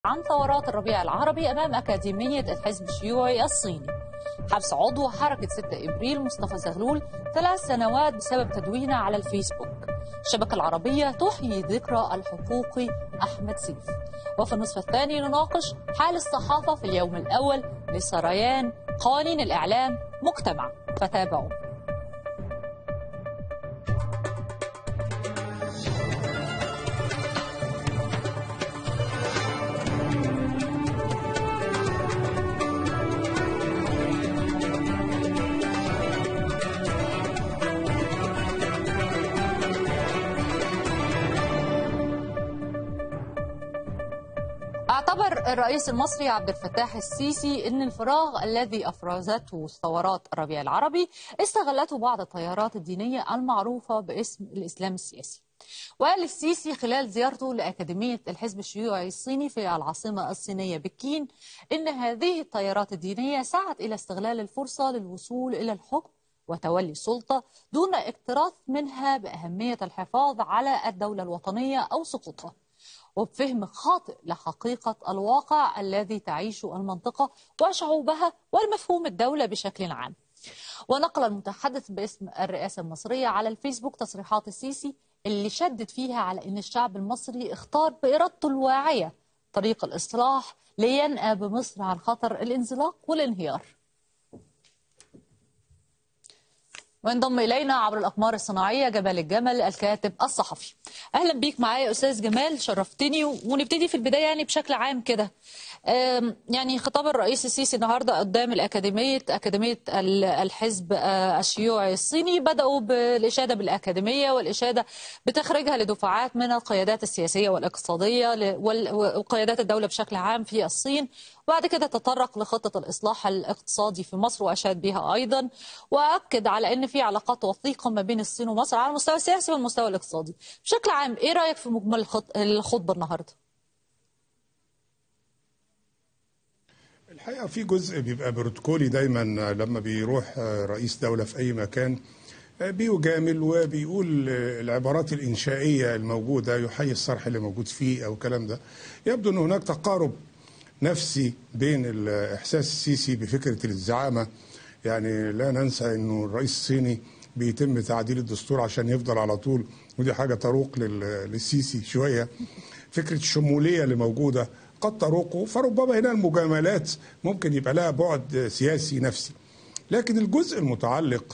عن ثورات الربيع العربي أمام أكاديمية الحزب الشيوعي الصيني حبس عضو حركة 6 إبريل مصطفى زغلول ثلاث سنوات بسبب تدوينه على الفيسبوك الشبكة العربية تحيي ذكرى الحقوقي أحمد سيف وفي النصف الثاني نناقش حال الصحافة في اليوم الأول لسريان قوانين الإعلام مجتمع فتابعوا اعتبر الرئيس المصري عبد الفتاح السيسي ان الفراغ الذي افرزته ثورات الربيع العربي استغلته بعض التيارات الدينيه المعروفه باسم الاسلام السياسي. وقال السيسي خلال زيارته لاكاديميه الحزب الشيوعي الصيني في العاصمه الصينيه بكين ان هذه التيارات الدينيه سعت الى استغلال الفرصه للوصول الى الحكم وتولي السلطه دون اكتراث منها باهميه الحفاظ على الدوله الوطنيه او سقوطها. وبفهم خاطئ لحقيقة الواقع الذي تعيشه المنطقة وشعوبها والمفهوم الدولة بشكل عام ونقل المتحدث باسم الرئاسة المصرية على الفيسبوك تصريحات السيسي اللي شدد فيها على أن الشعب المصري اختار بإرادته الواعية طريق الإصلاح لينأى بمصر عن خطر الانزلاق والانهيار وينضم إلينا عبر الأقمار الصناعية جمال الجمل الكاتب الصحفي أهلا بيك معايا أستاذ جمال شرفتني ونبتدي في البداية يعني بشكل عام كده يعني خطاب الرئيس السيسي النهاردة قدام الأكاديمية أكاديمية الحزب الشيوعي الصيني بدأوا بالإشادة بالأكاديمية والإشادة بتخرجها لدفعات من القيادات السياسية والاقتصادية وقيادات الدولة بشكل عام في الصين وبعد كده تطرق لخطة الإصلاح الاقتصادي في مصر وأشاد بها أيضا وأكد على أن في علاقات وثيقة ما بين الصين ومصر على المستوى السياسي والمستوى الاقتصادي بشكل عام إيه رأيك في مجمل الخطبة النهاردة؟ الحقيقة في جزء بيبقى بروتوكولي دايما لما بيروح رئيس دولة في أي مكان بيجامل وبيقول العبارات الإنشائية الموجودة يحيي الصرح اللي موجود فيه أو الكلام ده يبدو أن هناك تقارب نفسي بين الإحساس السيسي بفكرة الزعامة يعني لا ننسى أنه الرئيس الصيني بيتم تعديل الدستور عشان يفضل على طول ودي حاجة تروق للسيسي شوية فكرة الشمولية اللي موجودة قد تروقه فربما هنا المجاملات ممكن يبقى لها بعد سياسي نفسي لكن الجزء المتعلق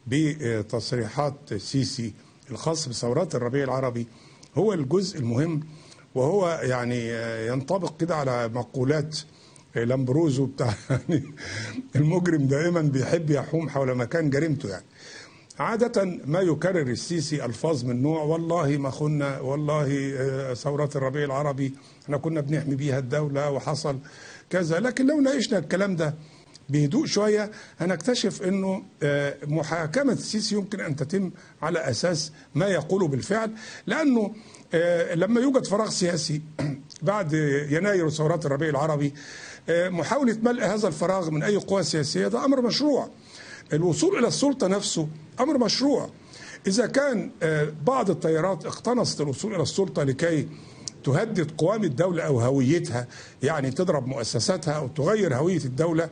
بتصريحات السيسي الخاص بثورات الربيع العربي هو الجزء المهم وهو يعني ينطبق كده على مقولات لامبروزو بتاع يعني المجرم دائما بيحب يحوم حول مكان جريمته يعني عادة ما يكرر السيسي ألفاظ من نوع والله ما خنا والله ثورات الربيع العربي احنا كنا بنحمي بيها الدولة وحصل كذا لكن لو ناقشنا الكلام ده بهدوء شوية هنكتشف أنه محاكمة السيسي يمكن أن تتم على أساس ما يقوله بالفعل لأنه لما يوجد فراغ سياسي بعد يناير وثورات الربيع العربي محاولة ملء هذا الفراغ من أي قوى سياسية ده أمر مشروع الوصول إلى السلطة نفسه أمر مشروع إذا كان بعض التيارات اقتنصت الوصول إلى السلطة لكي تهدد قوام الدولة أو هويتها يعني تضرب مؤسساتها أو تغير هوية الدولة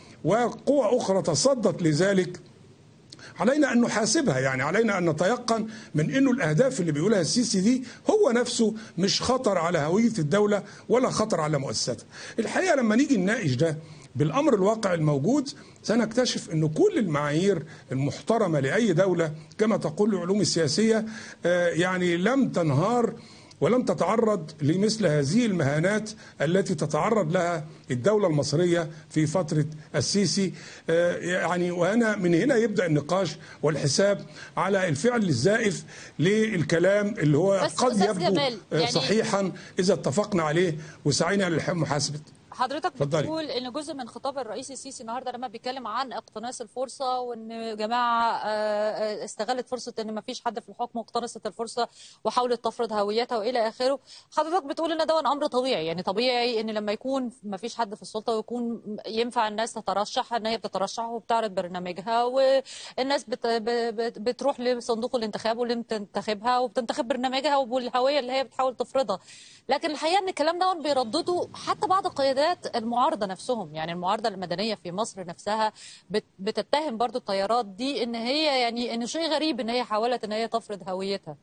وقوى أخرى تصدت لذلك علينا أن نحاسبها يعني علينا أن نتيقن من أنه الأهداف اللي بيقولها السيسي دي هو نفسه مش خطر على هوية الدولة ولا خطر على مؤسساتها الحقيقة لما نيجي نناقش ده بالامر الواقع الموجود سنكتشف ان كل المعايير المحترمه لاي دوله كما تقول العلوم السياسيه يعني لم تنهار ولم تتعرض لمثل هذه المهانات التي تتعرض لها الدولة المصرية في فترة السيسي يعني وهنا من هنا يبدأ النقاش والحساب على الفعل الزائف للكلام اللي هو قد يبدو يعني صحيحا إذا اتفقنا عليه وسعينا لمحاسبة حضرتك اتفضلي. بتقول ان جزء من خطاب الرئيس السيسي النهارده لما بيتكلم عن اقتناص الفرصه وان جماعه آه، آه، استغلت فرصه ان ما فيش حد في الحكم واقتنصت الفرصه وحاولت تفرض هويتها والى اخره حضرتك بتقول ان ده امر طبيعي يعني طبيعي ان لما يكون ما فيش حد في السلطه ويكون ينفع الناس تترشح ان هي بتترشح وبتعرض برنامجها والناس بت بت بتروح لصندوق الانتخاب واللي بتنتخبها وبتنتخب برنامجها والهويه اللي هي بتحاول تفرضها لكن الحقيقه ان الكلام ده بيردده حتى بعض قيادات المعارضه نفسهم يعني المعارضه المدنيه في مصر نفسها بت- بتتهم برضو التيارات دي ان هي يعني ان شيء غريب ان هي حاولت ان هي تفرض هويتها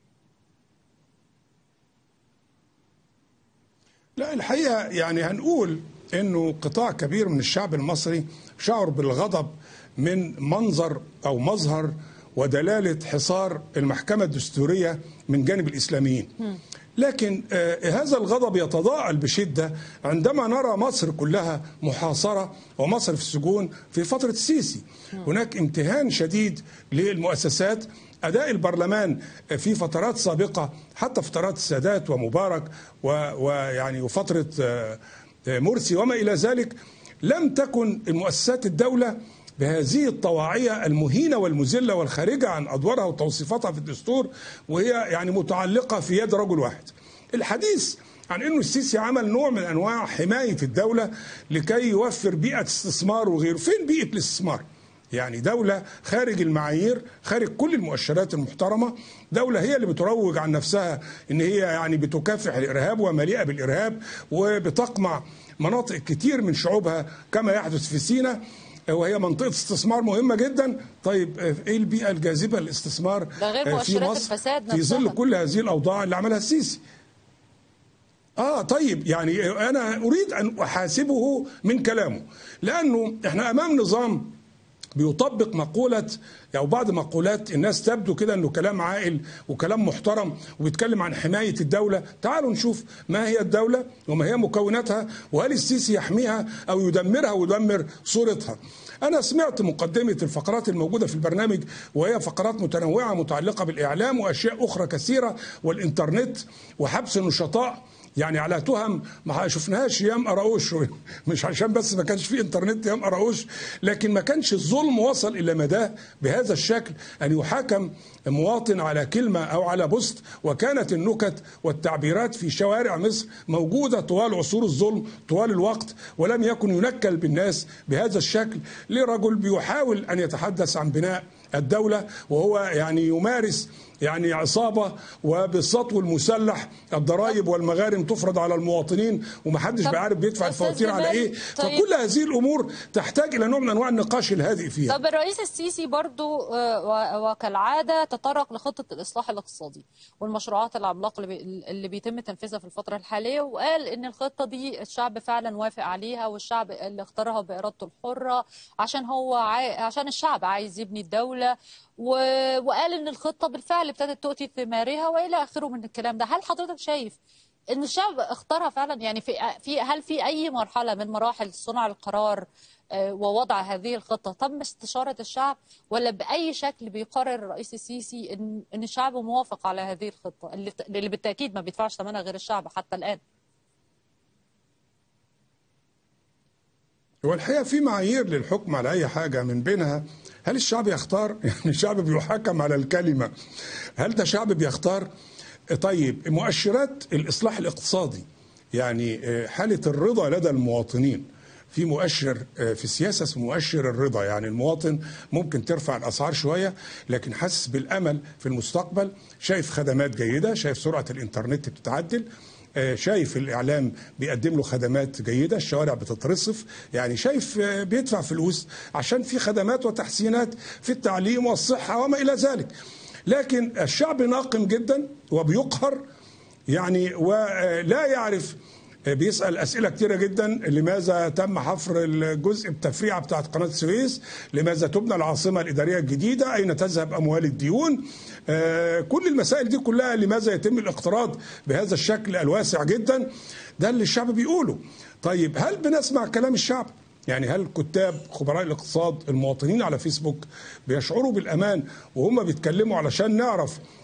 لا الحقيقة يعني هنقول انه قطاع كبير من الشعب المصري شعر بالغضب من منظر او مظهر ودلالة حصار المحكمة الدستورية من جانب الإسلاميين لكن آه، هذا الغضب يتضاءل بشدة عندما نرى مصر كلها محاصرة ومصر في السجون في فترة السيسي هناك امتهان شديد للمؤسسات أداء البرلمان في فترات سابقة حتى فترات السادات ومبارك و- ويعني وفترة آه، آه، مرسي وما إلى ذلك لم تكن المؤسسات الدولة بهذه الطواعية المهينة والمذلة والخارجة عن أدوارها وتوصيفاتها في الدستور وهي يعني متعلقة في يد رجل واحد الحديث عن انه السيسي عمل نوع من انواع حمايه الدوله لكي يوفر بيئه استثمار وغيره، فين بيئه الاستثمار؟ يعني دولة خارج المعايير خارج كل المؤشرات المحترمة دولة هي اللي بتروج عن نفسها ان هي يعني بتكافح الارهاب ومليئة بالارهاب وبتقمع مناطق كتير من شعوبها كما يحدث في سيناء وهي منطقة استثمار مهمة جدا طيب ايه البيئة الجاذبة للاستثمار ده غير في مؤشرات مصر الفساد في ظل نفسها. كل هذه الأوضاع اللي عملها السيسي اه طيب يعني انا اريد ان احاسبه من كلامه لانه احنا امام نظام بيطبق مقولة أو بعض مقولات الناس تبدو كده أنه كلام عاقل وكلام محترم وبيتكلم عن حماية الدولة تعالوا نشوف ما هي الدولة وما هي مكوناتها وهل السيسي يحميها أو يدمرها ويدمر صورتها أنا سمعت مقدمة الفقرات الموجودة في البرنامج وهي فقرات متنوعة متعلقة بالإعلام وأشياء أخرى كثيرة والإنترنت وحبس النشطاء يعني على تهم ما شفناهاش ايام قراوش مش عشان بس ما كانش في انترنت ايام قراوش لكن ما كانش الظلم وصل الى مداه بهذا الشكل ان يحاكم مواطن على كلمه او على بوست وكانت النكت والتعبيرات في شوارع مصر موجوده طوال عصور الظلم طوال الوقت ولم يكن ينكل بالناس بهذا الشكل لرجل بيحاول ان يتحدث عن بناء الدوله وهو يعني يمارس يعني عصابه وبالسطو المسلح الضرائب والمغارم تفرض على المواطنين ومحدش طب بيعرف بيدفع أستاذ الفواتير على جمال، ايه طيب. فكل هذه الامور تحتاج الى نوع من انواع النقاش الهادئ فيها طب الرئيس السيسي برضو آه، و- وكالعادة تطرق لخطة الإصلاح الاقتصادي والمشروعات العملاقة اللي, بي اللي بيتم تنفيذها في الفترة الحالية وقال إن الخطة دي الشعب فعلا وافق عليها والشعب اللي اختارها بإرادته الحرة عشان هو عاي... عشان الشعب عايز يبني الدولة و... وقال إن الخطة بالفعل ابتدت تؤتي ثمارها وإلى آخره من الكلام ده هل حضرتك شايف ان الشعب اختارها فعلا يعني في في هل في اي مرحله من مراحل صنع القرار آه، ووضع هذه الخطه تم استشاره الشعب ولا باي شكل بيقرر الرئيس السيسي ان ان الشعب موافق على هذه الخطه اللي اللي بالتاكيد ما بيدفعش ثمنها غير الشعب حتى الان هو الحقيقه في معايير للحكم على اي حاجه من بينها هل الشعب يختار يعني الشعب بيحكم على الكلمه هل ده شعب بيختار طيب مؤشرات الاصلاح الاقتصادي يعني آه، حاله الرضا لدى المواطنين في مؤشر آه، في السياسه اسمه مؤشر الرضا يعني المواطن ممكن ترفع الاسعار شويه لكن حاسس بالامل في المستقبل شايف خدمات جيده شايف سرعه الانترنت بتتعدل آه، شايف الاعلام بيقدم له خدمات جيده الشوارع بتترصف يعني شايف آه، بيدفع فلوس عشان في خدمات وتحسينات في التعليم والصحه وما الى ذلك لكن الشعب ناقم جدا وبيقهر يعني ولا يعرف بيسأل أسئلة كتيرة جدا لماذا تم حفر الجزء التفريعة بتاعت قناة السويس لماذا تبنى العاصمة الإدارية الجديدة أين تذهب أموال الديون آه، كل المسائل دي كلها لماذا يتم الاقتراض بهذا الشكل الواسع جدا ده اللي الشعب بيقوله طيب هل بنسمع كلام الشعب يعني هل كتاب خبراء الاقتصاد المواطنين على فيسبوك بيشعروا بالامان وهم بيتكلموا علشان نعرف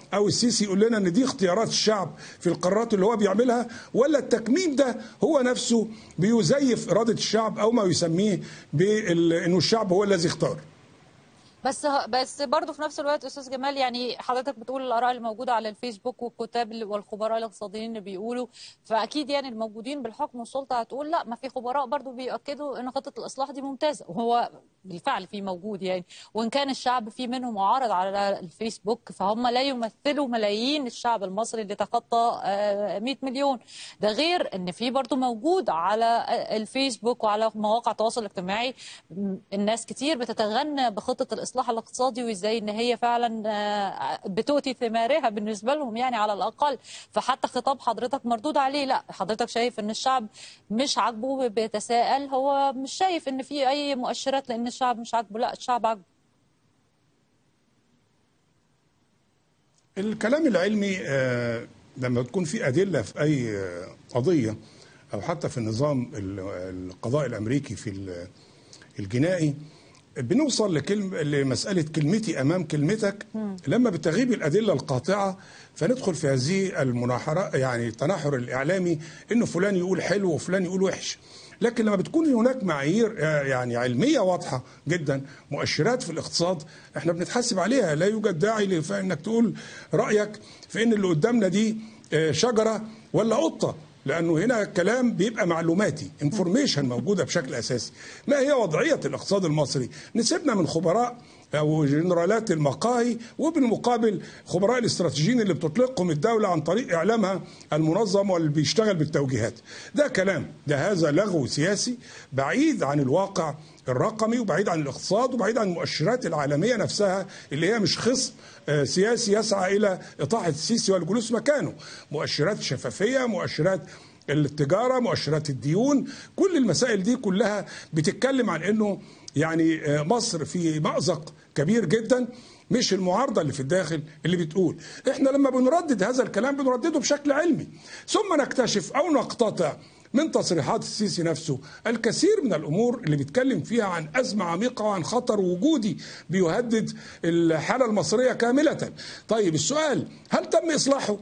او السيسي يقول لنا ان دي اختيارات الشعب في القرارات اللي هو بيعملها ولا التكميم ده هو نفسه بيزيف اراده الشعب او ما يسميه بانه الشعب هو الذي اختار بس بس برضه في نفس الوقت استاذ جمال يعني حضرتك بتقول الاراء اللي موجوده على الفيسبوك والكتاب اللي- والخبراء الاقتصاديين اللي بيقولوا فاكيد يعني الموجودين بالحكم والسلطه هتقول لا ما في خبراء برضه بيؤكدوا ان خطه الاصلاح دي ممتازه وهو بالفعل في موجود يعني وان كان الشعب في منهم معارض على الفيسبوك فهم لا يمثلوا ملايين الشعب المصري اللي تخطى آه، 100 مليون ده غير ان في برضه موجود على الفيسبوك وعلى مواقع التواصل الاجتماعي م- الناس كتير بتتغنى بخطه الاصلاح الاقتصادي وازاي ان هي فعلا آه، بتؤتي ثمارها بالنسبه لهم يعني على الاقل فحتى خطاب حضرتك مردود عليه لا حضرتك شايف ان الشعب مش عاجبه بيتساءل هو مش شايف ان في اي مؤشرات لان الشعب مش عاجبه لا الشعب عاجبه الكلام العلمي آه، لما تكون في أدلة في أي آه، قضية أو حتى في النظام ال- القضاء الأمريكي في ال- الجنائي بنوصل لكلم لمسألة كلمتي أمام كلمتك لما بتغيب الأدلة القاطعة فندخل في هذه المناحرة يعني التناحر الإعلامي إنه فلان يقول حلو وفلان يقول وحش لكن لما بتكون هناك معايير آه، يعني علميه واضحه جدا مؤشرات في الاقتصاد احنا بنتحاسب عليها لا يوجد داعي لف- انك تقول رايك في ان اللي قدامنا دي آه، شجره ولا قطه لانه هنا الكلام بيبقى معلوماتي انفورميشن موجوده بشكل اساسي ما هي وضعيه الاقتصاد المصري نسيبنا من خبراء او جنرالات المقاهي وبالمقابل خبراء الاستراتيجيين اللي بتطلقهم الدوله عن طريق اعلامها المنظم واللي بيشتغل بالتوجيهات ده كلام ده هذا لغو سياسي بعيد عن الواقع الرقمي وبعيد عن الاقتصاد وبعيد عن المؤشرات العالميه نفسها اللي هي مش خصم آه، سياسي يسعى الى اطاحه السيسي والجلوس مكانه مؤشرات شفافيه مؤشرات التجاره مؤشرات الديون كل المسائل دي كلها بتتكلم عن انه يعني آه، مصر في مأزق كبير جدا مش المعارضة اللي في الداخل اللي بتقول احنا لما بنردد هذا الكلام بنردده بشكل علمي ثم نكتشف او نقتطع من تصريحات السيسي نفسه الكثير من الامور اللي بيتكلم فيها عن ازمه عميقه وعن خطر وجودي بيهدد الحاله المصريه كامله. طيب السؤال هل تم اصلاحه؟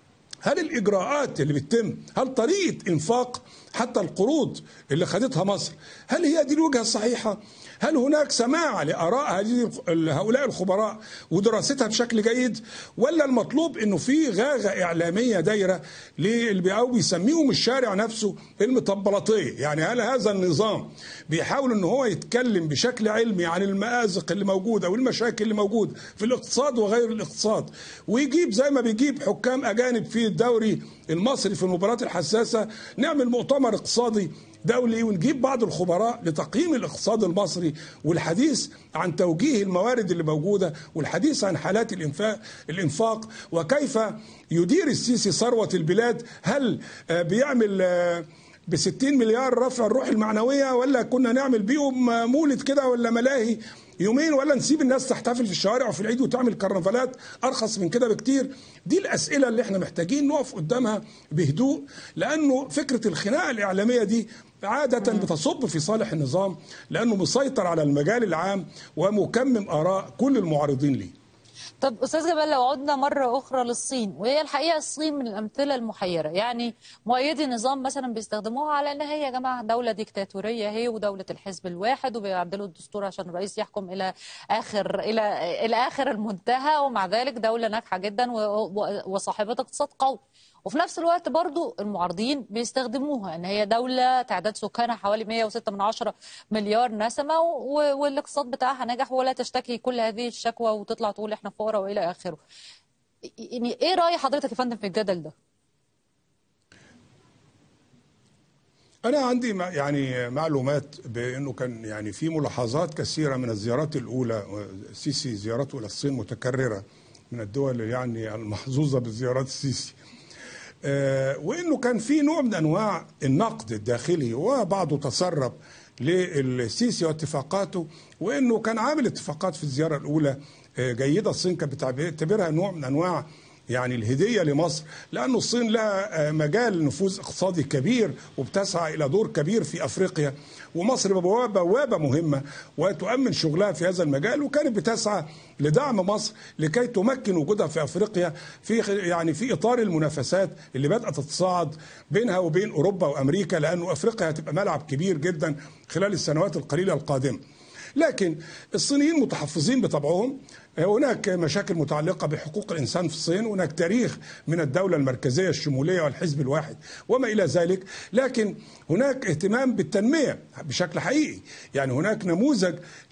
هل الاجراءات اللي بتتم هل طريقه انفاق حتى القروض اللي خدتها مصر هل هي دي الوجهه الصحيحه هل هناك سماع لاراء هذه هؤلاء الخبراء ودراستها بشكل جيد ولا المطلوب انه في غاغه اعلاميه دايره للي او بيسميهم الشارع نفسه المطبلطيه يعني هل هذا النظام بيحاول ان هو يتكلم بشكل علمي عن المآزق اللي موجوده والمشاكل اللي موجوده في الاقتصاد وغير الاقتصاد ويجيب زي ما بيجيب حكام اجانب في الدوري المصري في المباريات الحساسه نعمل مؤتمر اقتصادي دولي ونجيب بعض الخبراء لتقييم الاقتصاد المصري والحديث عن توجيه الموارد اللي موجوده والحديث عن حالات الانفاق الانفاق وكيف يدير السيسي ثروه البلاد هل آه، بيعمل آه، ب 60 مليار رفع الروح المعنويه ولا كنا نعمل بيهم مولد كده ولا ملاهي يومين ولا نسيب الناس تحتفل في الشوارع وفي العيد وتعمل كرنفالات ارخص من كده بكتير دي الاسئله اللي احنا محتاجين نقف قدامها بهدوء لانه فكره الخناقه الاعلاميه دي عادة بتصب في صالح النظام لأنه مسيطر على المجال العام ومكمم آراء كل المعارضين ليه طب استاذ جمال لو عدنا مره اخرى للصين وهي الحقيقه الصين من الامثله المحيره يعني مؤيدي النظام مثلا بيستخدموها على ان هي يا جماعه دوله ديكتاتوريه هي ودوله الحزب الواحد وبيعدلوا الدستور عشان الرئيس يحكم الى اخر الى الى اخر المنتهى ومع ذلك دوله ناجحه جدا و- و- وصاحبه اقتصاد قوي وفي نفس الوقت برضو المعارضين بيستخدموها ان هي دوله تعداد سكانها حوالي 106 من عشرة مليار نسمه و- والاقتصاد بتاعها نجح ولا تشتكي كل هذه الشكوى وتطلع تقول احنا فقراء والى اخره. يعني ايه راي حضرتك يا فندم في الجدل ده؟ أنا عندي مع- يعني معلومات بأنه كان يعني في ملاحظات كثيرة من الزيارات الأولى السيسي زيارته إلى الصين متكررة من الدول يعني المحظوظة بزيارات السيسي آه، وانه كان في نوع من انواع النقد الداخلي وبعضه تسرب للسيسي واتفاقاته وانه كان عامل اتفاقات في الزياره الاولى آه، جيده الصين كانت بتعتبرها نوع من انواع يعني الهديه لمصر لأن الصين لها مجال نفوذ اقتصادي كبير وبتسعى الى دور كبير في افريقيا ومصر بوابه مهمه وتؤمن شغلها في هذا المجال وكانت بتسعى لدعم مصر لكي تمكن وجودها في افريقيا في يعني في اطار المنافسات اللي بدات تتصاعد بينها وبين اوروبا وامريكا لانه افريقيا هتبقى ملعب كبير جدا خلال السنوات القليله القادمه. لكن الصينيين متحفظين بطبعهم هناك مشاكل متعلقة بحقوق الإنسان في الصين هناك تاريخ من الدولة المركزية الشمولية والحزب الواحد وما إلى ذلك لكن هناك اهتمام بالتنمية بشكل حقيقي يعني هناك نموذج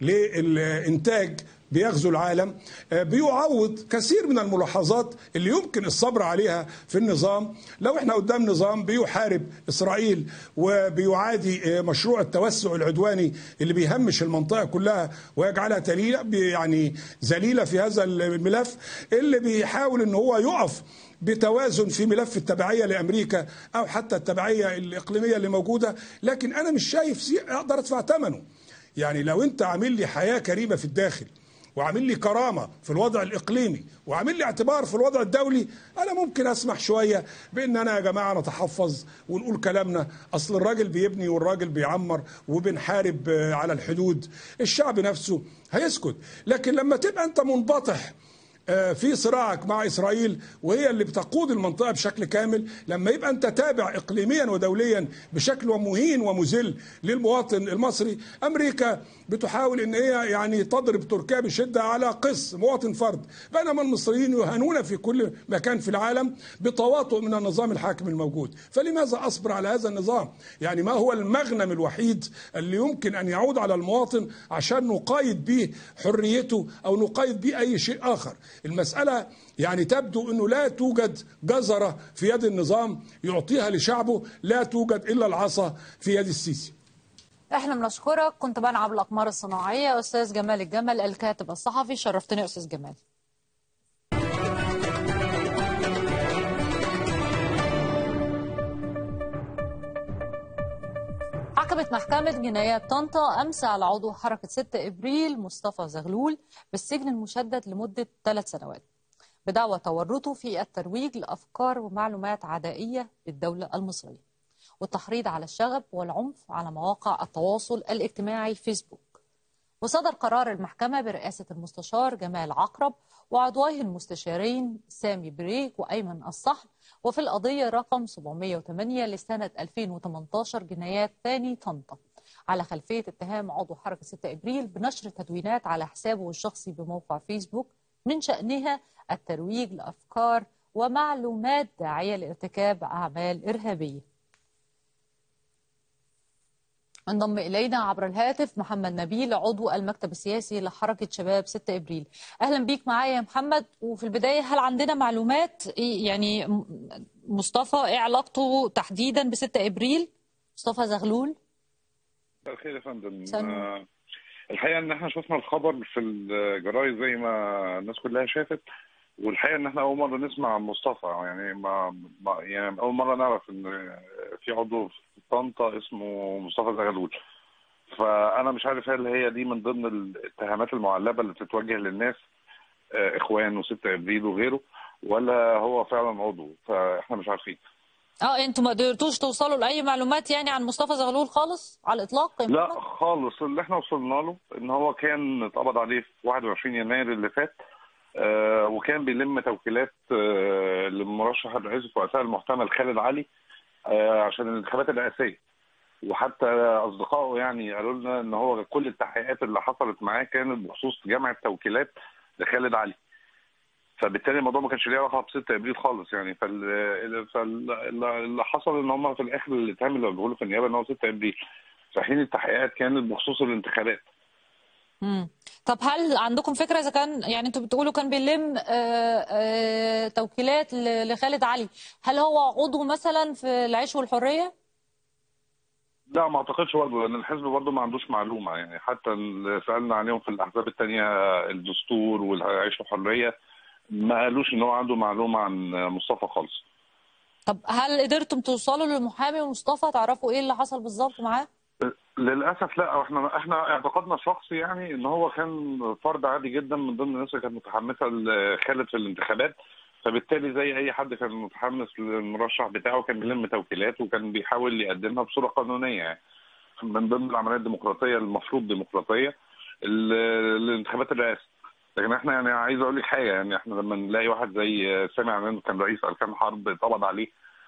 للإنتاج بيغزو العالم بيعوض كثير من الملاحظات اللي يمكن الصبر عليها في النظام لو احنا قدام نظام بيحارب اسرائيل وبيعادي مشروع التوسع العدواني اللي بيهمش المنطقه كلها ويجعلها تليله يعني ذليله في هذا الملف اللي بيحاول ان هو يقف بتوازن في ملف التبعية لأمريكا أو حتى التبعية الإقليمية اللي موجودة لكن أنا مش شايف أقدر أدفع ثمنه يعني لو أنت عامل لي حياة كريمة في الداخل وعامل لي كرامه في الوضع الاقليمي وعامل لي اعتبار في الوضع الدولي انا ممكن اسمح شويه بان انا يا جماعه نتحفظ ونقول كلامنا اصل الراجل بيبني والراجل بيعمر وبنحارب على الحدود الشعب نفسه هيسكت لكن لما تبقى انت منبطح في صراعك مع اسرائيل وهي اللي بتقود المنطقه بشكل كامل لما يبقى انت تابع اقليميا ودوليا بشكل مهين ومذل للمواطن المصري امريكا بتحاول ان هي يعني تضرب تركيا بشده على قس مواطن فرد بينما المصريين يهانون في كل مكان في العالم بتواطؤ من النظام الحاكم الموجود فلماذا اصبر على هذا النظام يعني ما هو المغنم الوحيد اللي يمكن ان يعود على المواطن عشان نقايد به حريته او نقايد به اي شيء اخر المسألة يعني تبدو أنه لا توجد جزرة في يد النظام يعطيها لشعبه لا توجد إلا العصا في يد السيسي احنا بنشكرك كنت بنعم الأقمار الصناعية أستاذ جمال الجمل الكاتب الصحفي شرفتني أستاذ جمال حكمت محكمة جنايات طنطا أمس على عضو حركة 6 إبريل مصطفى زغلول بالسجن المشدد لمدة ثلاث سنوات بدعوى تورطه في الترويج لأفكار ومعلومات عدائية للدولة المصرية والتحريض على الشغب والعنف على مواقع التواصل الاجتماعي فيسبوك وصدر قرار المحكمة برئاسة المستشار جمال عقرب وعضويه المستشارين سامي بريك وأيمن الصحن وفي القضية رقم 708 لسنة 2018 جنايات ثاني طنطا على خلفية اتهام عضو حركة 6 إبريل بنشر تدوينات على حسابه الشخصي بموقع فيسبوك من شأنها الترويج لأفكار ومعلومات داعية لارتكاب أعمال إرهابية انضم إلينا عبر الهاتف محمد نبيل عضو المكتب السياسي لحركة شباب 6 إبريل أهلا بيك معايا يا محمد وفي البداية هل عندنا معلومات يعني مصطفى إيه علاقته تحديدا ب 6 إبريل مصطفى زغلول الخير يا فندم آه الحقيقة إن احنا شفنا الخبر في الجرايد زي ما الناس كلها شافت والحقيقه ان احنا اول مره نسمع عن مصطفى يعني ما, ما يعني اول مره نعرف ان في عضو في طنطا اسمه مصطفى زغلول فانا مش عارف هل هي دي من ضمن الاتهامات المعلبه اللي بتتوجه للناس اخوان و6 ابريل وغيره ولا هو فعلا عضو فاحنا مش عارفين اه انتوا ما قدرتوش توصلوا لاي معلومات يعني عن مصطفى زغلول خالص على الاطلاق لا خالص اللي احنا وصلنا له ان هو كان اتقبض عليه في 21 يناير اللي فات آه وكان بيلم توكيلات آه للمرشح الرئاسي في وقتها المحتمل خالد علي آه عشان الانتخابات الرئاسيه وحتى اصدقائه يعني قالوا لنا ان هو كل التحقيقات اللي حصلت معاه كانت بخصوص جمع التوكيلات لخالد علي فبالتالي الموضوع ما كانش ليه علاقه ب 6 ابريل خالص يعني فال... فاللي حصل ان هم في الاخر الاتهام اللي بيقولوا في النيابه ان هو 6 ابريل في حين التحقيقات كانت بخصوص الانتخابات امم طب هل عندكم فكره اذا كان يعني انتوا بتقولوا كان بيلم آآ آآ توكيلات لخالد علي هل هو عضو مثلا في العيش والحريه لا ما اعتقدش برضه لان الحزب برضه ما عندوش معلومه يعني حتى اللي سالنا عليهم في الاحزاب الثانيه الدستور والعيش والحريه ما قالوش ان هو عنده معلومه عن مصطفى خالص طب هل قدرتم توصلوا للمحامي مصطفى تعرفوا ايه اللي حصل بالظبط معاه للاسف لا احنا احنا اعتقادنا الشخصي يعني ان هو كان فرد عادي جدا من ضمن الناس اللي كانت متحمسه لخالد في الانتخابات فبالتالي زي اي حد كان متحمس للمرشح بتاعه كان بيلم توكيلات وكان بيحاول يقدمها بصوره قانونيه يعني من ضمن العمليات الديمقراطيه المفروض ديمقراطيه ال- الانتخابات الرئاسه لكن احنا يعني عايز اقول لك حاجه يعني احنا لما نلاقي واحد زي سامي عنان كان رئيس اركان حرب اتقبض عليه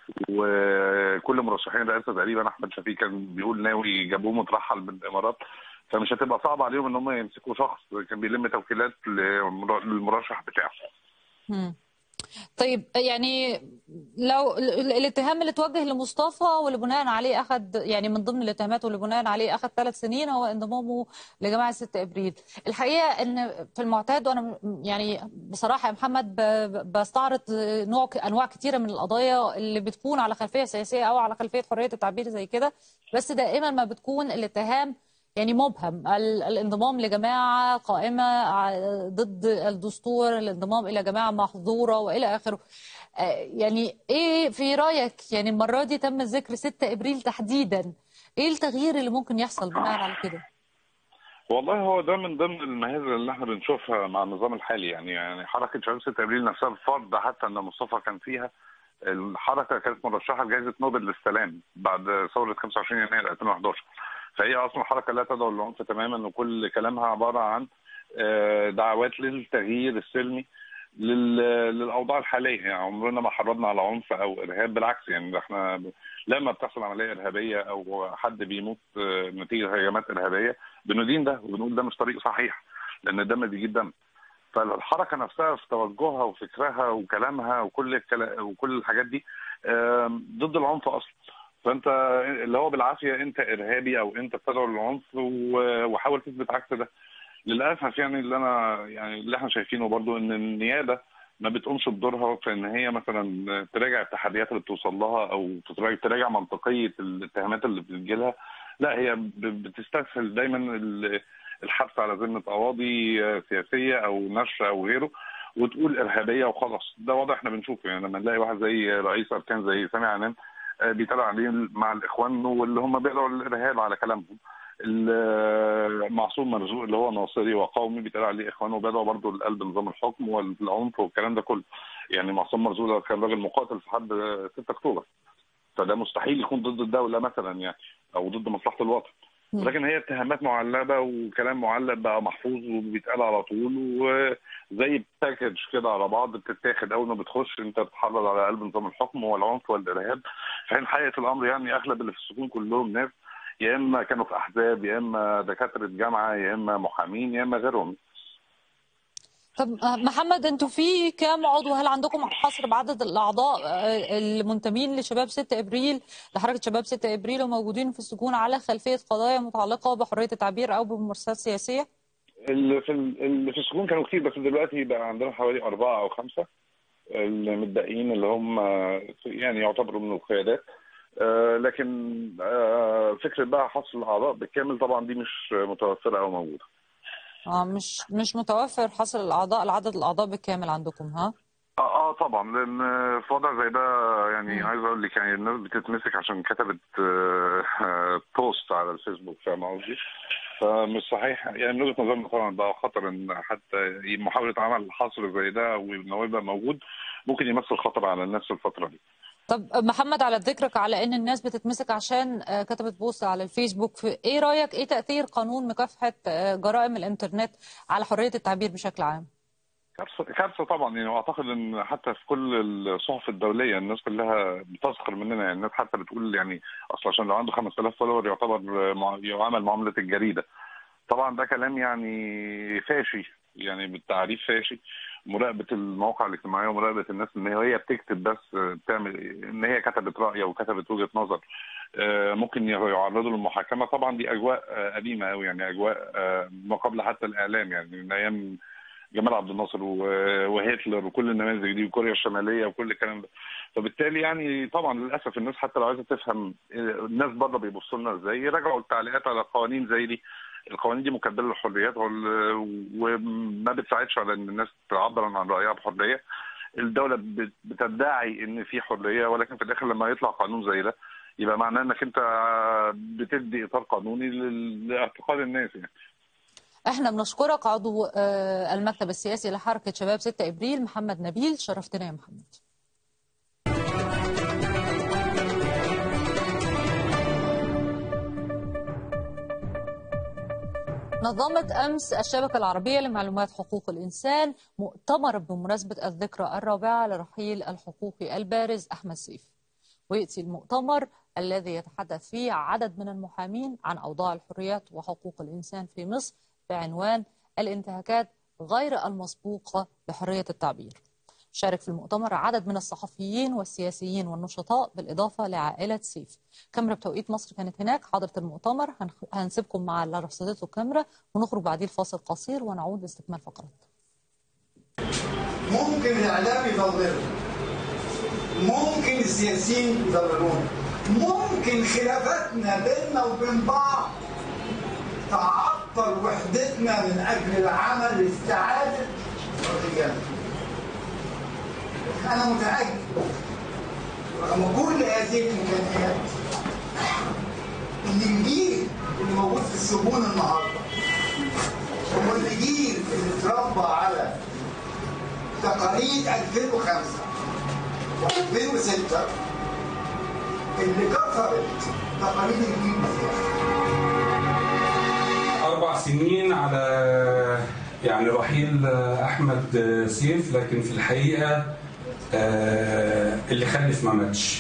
وكل مرشحين الرئاسه تقريبا احمد شفيق كان بيقول ناوي جابوه مترحل من الامارات فمش هتبقى صعب عليهم ان هم يمسكوا شخص كان بيلم توكيلات للمر- للمرشح بتاعه مم. طيب يعني لو ال- الاتهام اللي توجه لمصطفى واللي بناء عليه اخذ يعني من ضمن الاتهامات واللي بناء عليه اخذ ثلاث سنين هو انضمامه لجماعه 6 ابريل الحقيقه ان في المعتاد وانا م- يعني بصراحه يا محمد ب- ب- بستعرض نوع انواع كثيره من القضايا اللي بتكون على خلفيه سياسيه او على خلفيه حريه التعبير زي كده بس دائما ما بتكون الاتهام يعني مبهم ال- الانضمام لجماعة قائمة ع- ضد الدستور الانضمام إلى جماعة محظورة وإلى آخره آه، يعني إيه في رأيك يعني المرة دي تم ذكر 6 إبريل تحديدا إيه التغيير اللي ممكن يحصل بناء على كده والله هو ده من ضمن المهازل اللي احنا بنشوفها مع النظام الحالي يعني يعني حركه شباب 6 ابريل نفسها الفرض حتى ان مصطفى كان فيها الحركه كانت مرشحه لجائزه نوبل للسلام بعد ثوره 25 يناير 2011 فهي اصلا حركه لا تدعو للعنف تماما وكل كلامها عباره عن آه، دعوات للتغيير السلمي لل- للاوضاع الحاليه يعني عمرنا ما حرضنا على عنف او ارهاب بالعكس يعني ده احنا لما بتحصل عمليه ارهابيه او حد بيموت آه، نتيجه هجمات ارهابيه بندين ده وبنقول ده مش طريق صحيح لان الدم بيجيب دم فالحركه نفسها في توجهها وفكرها وكلامها وكل الكلا... وكل الحاجات دي آم، ضد العنف اصلا فانت اللي هو بالعافيه انت ارهابي او انت بتدعو للعنف و- وحاول تثبت عكس ده للاسف يعني اللي انا يعني اللي احنا شايفينه برضو ان النيابه ما بتقومش بدورها في ان هي مثلا تراجع التحديات اللي بتوصل لها او تراجع, تراجع منطقيه الاتهامات اللي بتجيلها لا هي ب- بتستسهل دايما ال- الحبس على ذمه قواضي سياسيه او نشر او غيره وتقول ارهابيه وخلاص ده واضح احنا بنشوفه يعني لما نلاقي واحد زي رئيس اركان زي سامي عنان آه، بيتابع عليه مع الاخوان واللي هم بيدعوا للارهاب على كلامهم ال- معصوم مرزوق اللي هو ناصري وقومي بيتابع عليه اخوان وبيدعوا برضه لقلب نظام الحكم والعنف والكلام ده كله يعني معصوم مرزوق ده كان راجل مقاتل في حرب 6 اكتوبر فده مستحيل يكون ضد الدوله مثلا يعني او ضد مصلحه الوطن مم. لكن هي اتهامات معلبه وكلام معلب بقى محفوظ وبيتقال على طول وزي باكج كده على بعض بتتاخد اول ما بتخش انت بتحرض على قلب نظام الحكم والعنف والارهاب فإن حقيقه الامر يعني اغلب اللي في السجون كلهم ناس يا اما كانوا في احزاب يا اما دكاتره جامعه يا اما محامين يا اما غيرهم طب آه، محمد انتوا في كام عضو هل عندكم حصر بعدد الاعضاء آه، المنتمين لشباب 6 ابريل لحركه شباب 6 ابريل وموجودين في السجون على خلفيه قضايا متعلقه بحريه التعبير او بممارسات سياسيه؟ اللي في اللي في السجون كانوا كتير بس دلوقتي بقى عندنا حوالي اربعه او خمسه المتبقيين اللي هم يعني يعتبروا من القيادات آه، لكن آه، فكره بقى حصر الاعضاء بالكامل طبعا دي مش متوفره او موجوده اه مش مش متوفر حصر الاعضاء العدد الاعضاء بالكامل عندكم ها؟ اه اه طبعا لان في وضع زي ده يعني مم. عايز اقول لك يعني الناس بتتمسك عشان كتبت آه، آه، بوست على الفيسبوك فاهم قصدي؟ فمش صحيح يعني من وجهه نظرنا طبعا بقى خطر ان حتى محاوله عمل حصر زي ده وان هو يبقى موجود ممكن يمثل خطر على الناس في الفتره دي. طب محمد على ذكرك على ان الناس بتتمسك عشان آه، كتبت بوست على الفيسبوك في ايه رايك ايه تاثير قانون مكافحه آه، جرائم الانترنت على حريه التعبير بشكل عام؟ كارثه كارثه طبعا يعني واعتقد ان حتى في كل الصحف الدوليه الناس كلها بتسخر مننا يعني الناس حتى بتقول يعني اصل عشان لو عنده 5000 فولور يعتبر مع- يعامل معامله الجريده طبعا ده كلام يعني فاشي يعني بالتعريف فاشي مراقبه المواقع الاجتماعيه ومراقبه الناس ان هي بتكتب بس بتعمل ان هي كتبت راي او كتبت وجهه نظر آه، ممكن يعرضوا للمحاكمه طبعا دي اجواء آه، قديمه قوي يعني اجواء آه، ما قبل حتى الاعلام يعني من ايام جمال عبد الناصر و- وهتلر وكل النماذج دي وكوريا الشماليه وكل الكلام ده فبالتالي يعني طبعا للاسف الناس حتى لو عايزه تفهم الناس بره بيبصوا لنا ازاي يراجعوا التعليقات على قوانين زي دي القوانين دي مكبله للحريات وال- وما بتساعدش على ان الناس تعبر عن رايها بحريه الدوله بت- بتدعي ان في حريه ولكن في الاخر لما يطلع قانون زي ده يبقى معناه انك انت بتدي اطار قانوني لل- لاعتقال الناس يعني احنا بنشكرك عضو آه، المكتب السياسي لحركة شباب 6 ابريل محمد نبيل شرفتنا يا محمد نظمت أمس الشبكة العربية لمعلومات حقوق الإنسان مؤتمر بمناسبة الذكرى الرابعة لرحيل الحقوقي البارز أحمد سيف ويأتي المؤتمر الذي يتحدث فيه عدد من المحامين عن أوضاع الحريات وحقوق الإنسان في مصر بعنوان الانتهاكات غير المسبوقة بحرية التعبير شارك في المؤتمر عدد من الصحفيين والسياسيين والنشطاء بالإضافة لعائلة سيف كاميرا بتوقيت مصر كانت هناك حضرت المؤتمر هنخ- هنسيبكم مع اللي رصدته الكاميرا ونخرج بعديه الفاصل قصير ونعود لاستكمال فقرات ممكن الاعلام يضللنا ممكن السياسيين يضللونا ممكن خلافاتنا بيننا وبين بعض تعطل وحدتنا من اجل العمل لاستعاده الرجال انا متاكد رغم كل هذه الامكانيات ان الجيل اللي موجود في السجون النهارده هو الجيل اللي اتربى على تقاليد 2005 و2006 اللي كسرت تقاليد الجيل بتاعه أربع سنين على يعني رحيل أحمد سيف لكن في الحقيقة آه، اللي خلف ما ماتش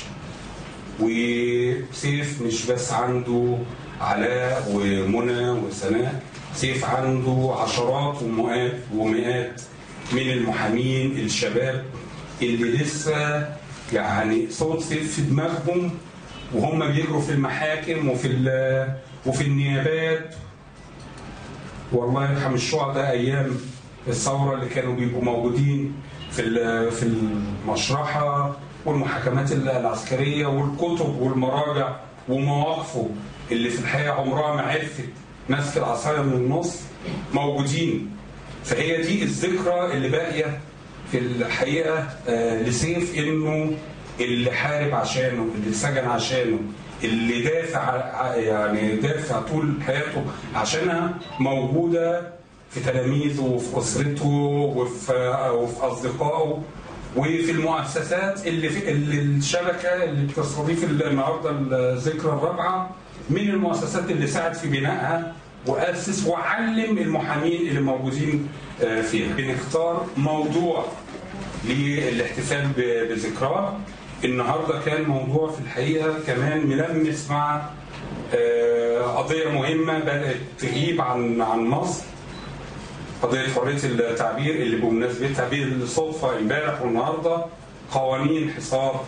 وسيف مش بس عنده علاء ومنى وسناء سيف عنده عشرات ومئات ومئات من المحامين الشباب اللي لسه يعني صوت سيف في دماغهم وهم بيجروا في المحاكم وفي ال- وفي النيابات والله يرحم الشهداء ايام الثوره اللي كانوا بيبقوا موجودين في ال- في المشرحه والمحاكمات العسكريه والكتب والمراجع ومواقفه اللي في الحقيقه عمرها ما عرفت ماسك العصايه من النص موجودين فهي دي الذكرى اللي باقيه في الحقيقه آه، لسيف انه اللي حارب عشانه اللي اتسجن عشانه اللي دافع ع- يعني دافع طول حياته عشانها موجوده في تلاميذه وفي اسرته وفي وفي اصدقائه وفي المؤسسات اللي في اللي الشبكه اللي بتستضيف النهارده الذكرى الرابعه من المؤسسات اللي ساعد في بنائها واسس وعلم المحامين اللي موجودين آه، فيها بنختار موضوع للاحتفال ب- بذكراه النهارده كان موضوع في الحقيقه كمان ملمس مع آه، قضيه مهمه بدات تغيب عن عن مصر قضيه حريه التعبير اللي بمناسبتها بالصدفه امبارح والنهارده قوانين حصار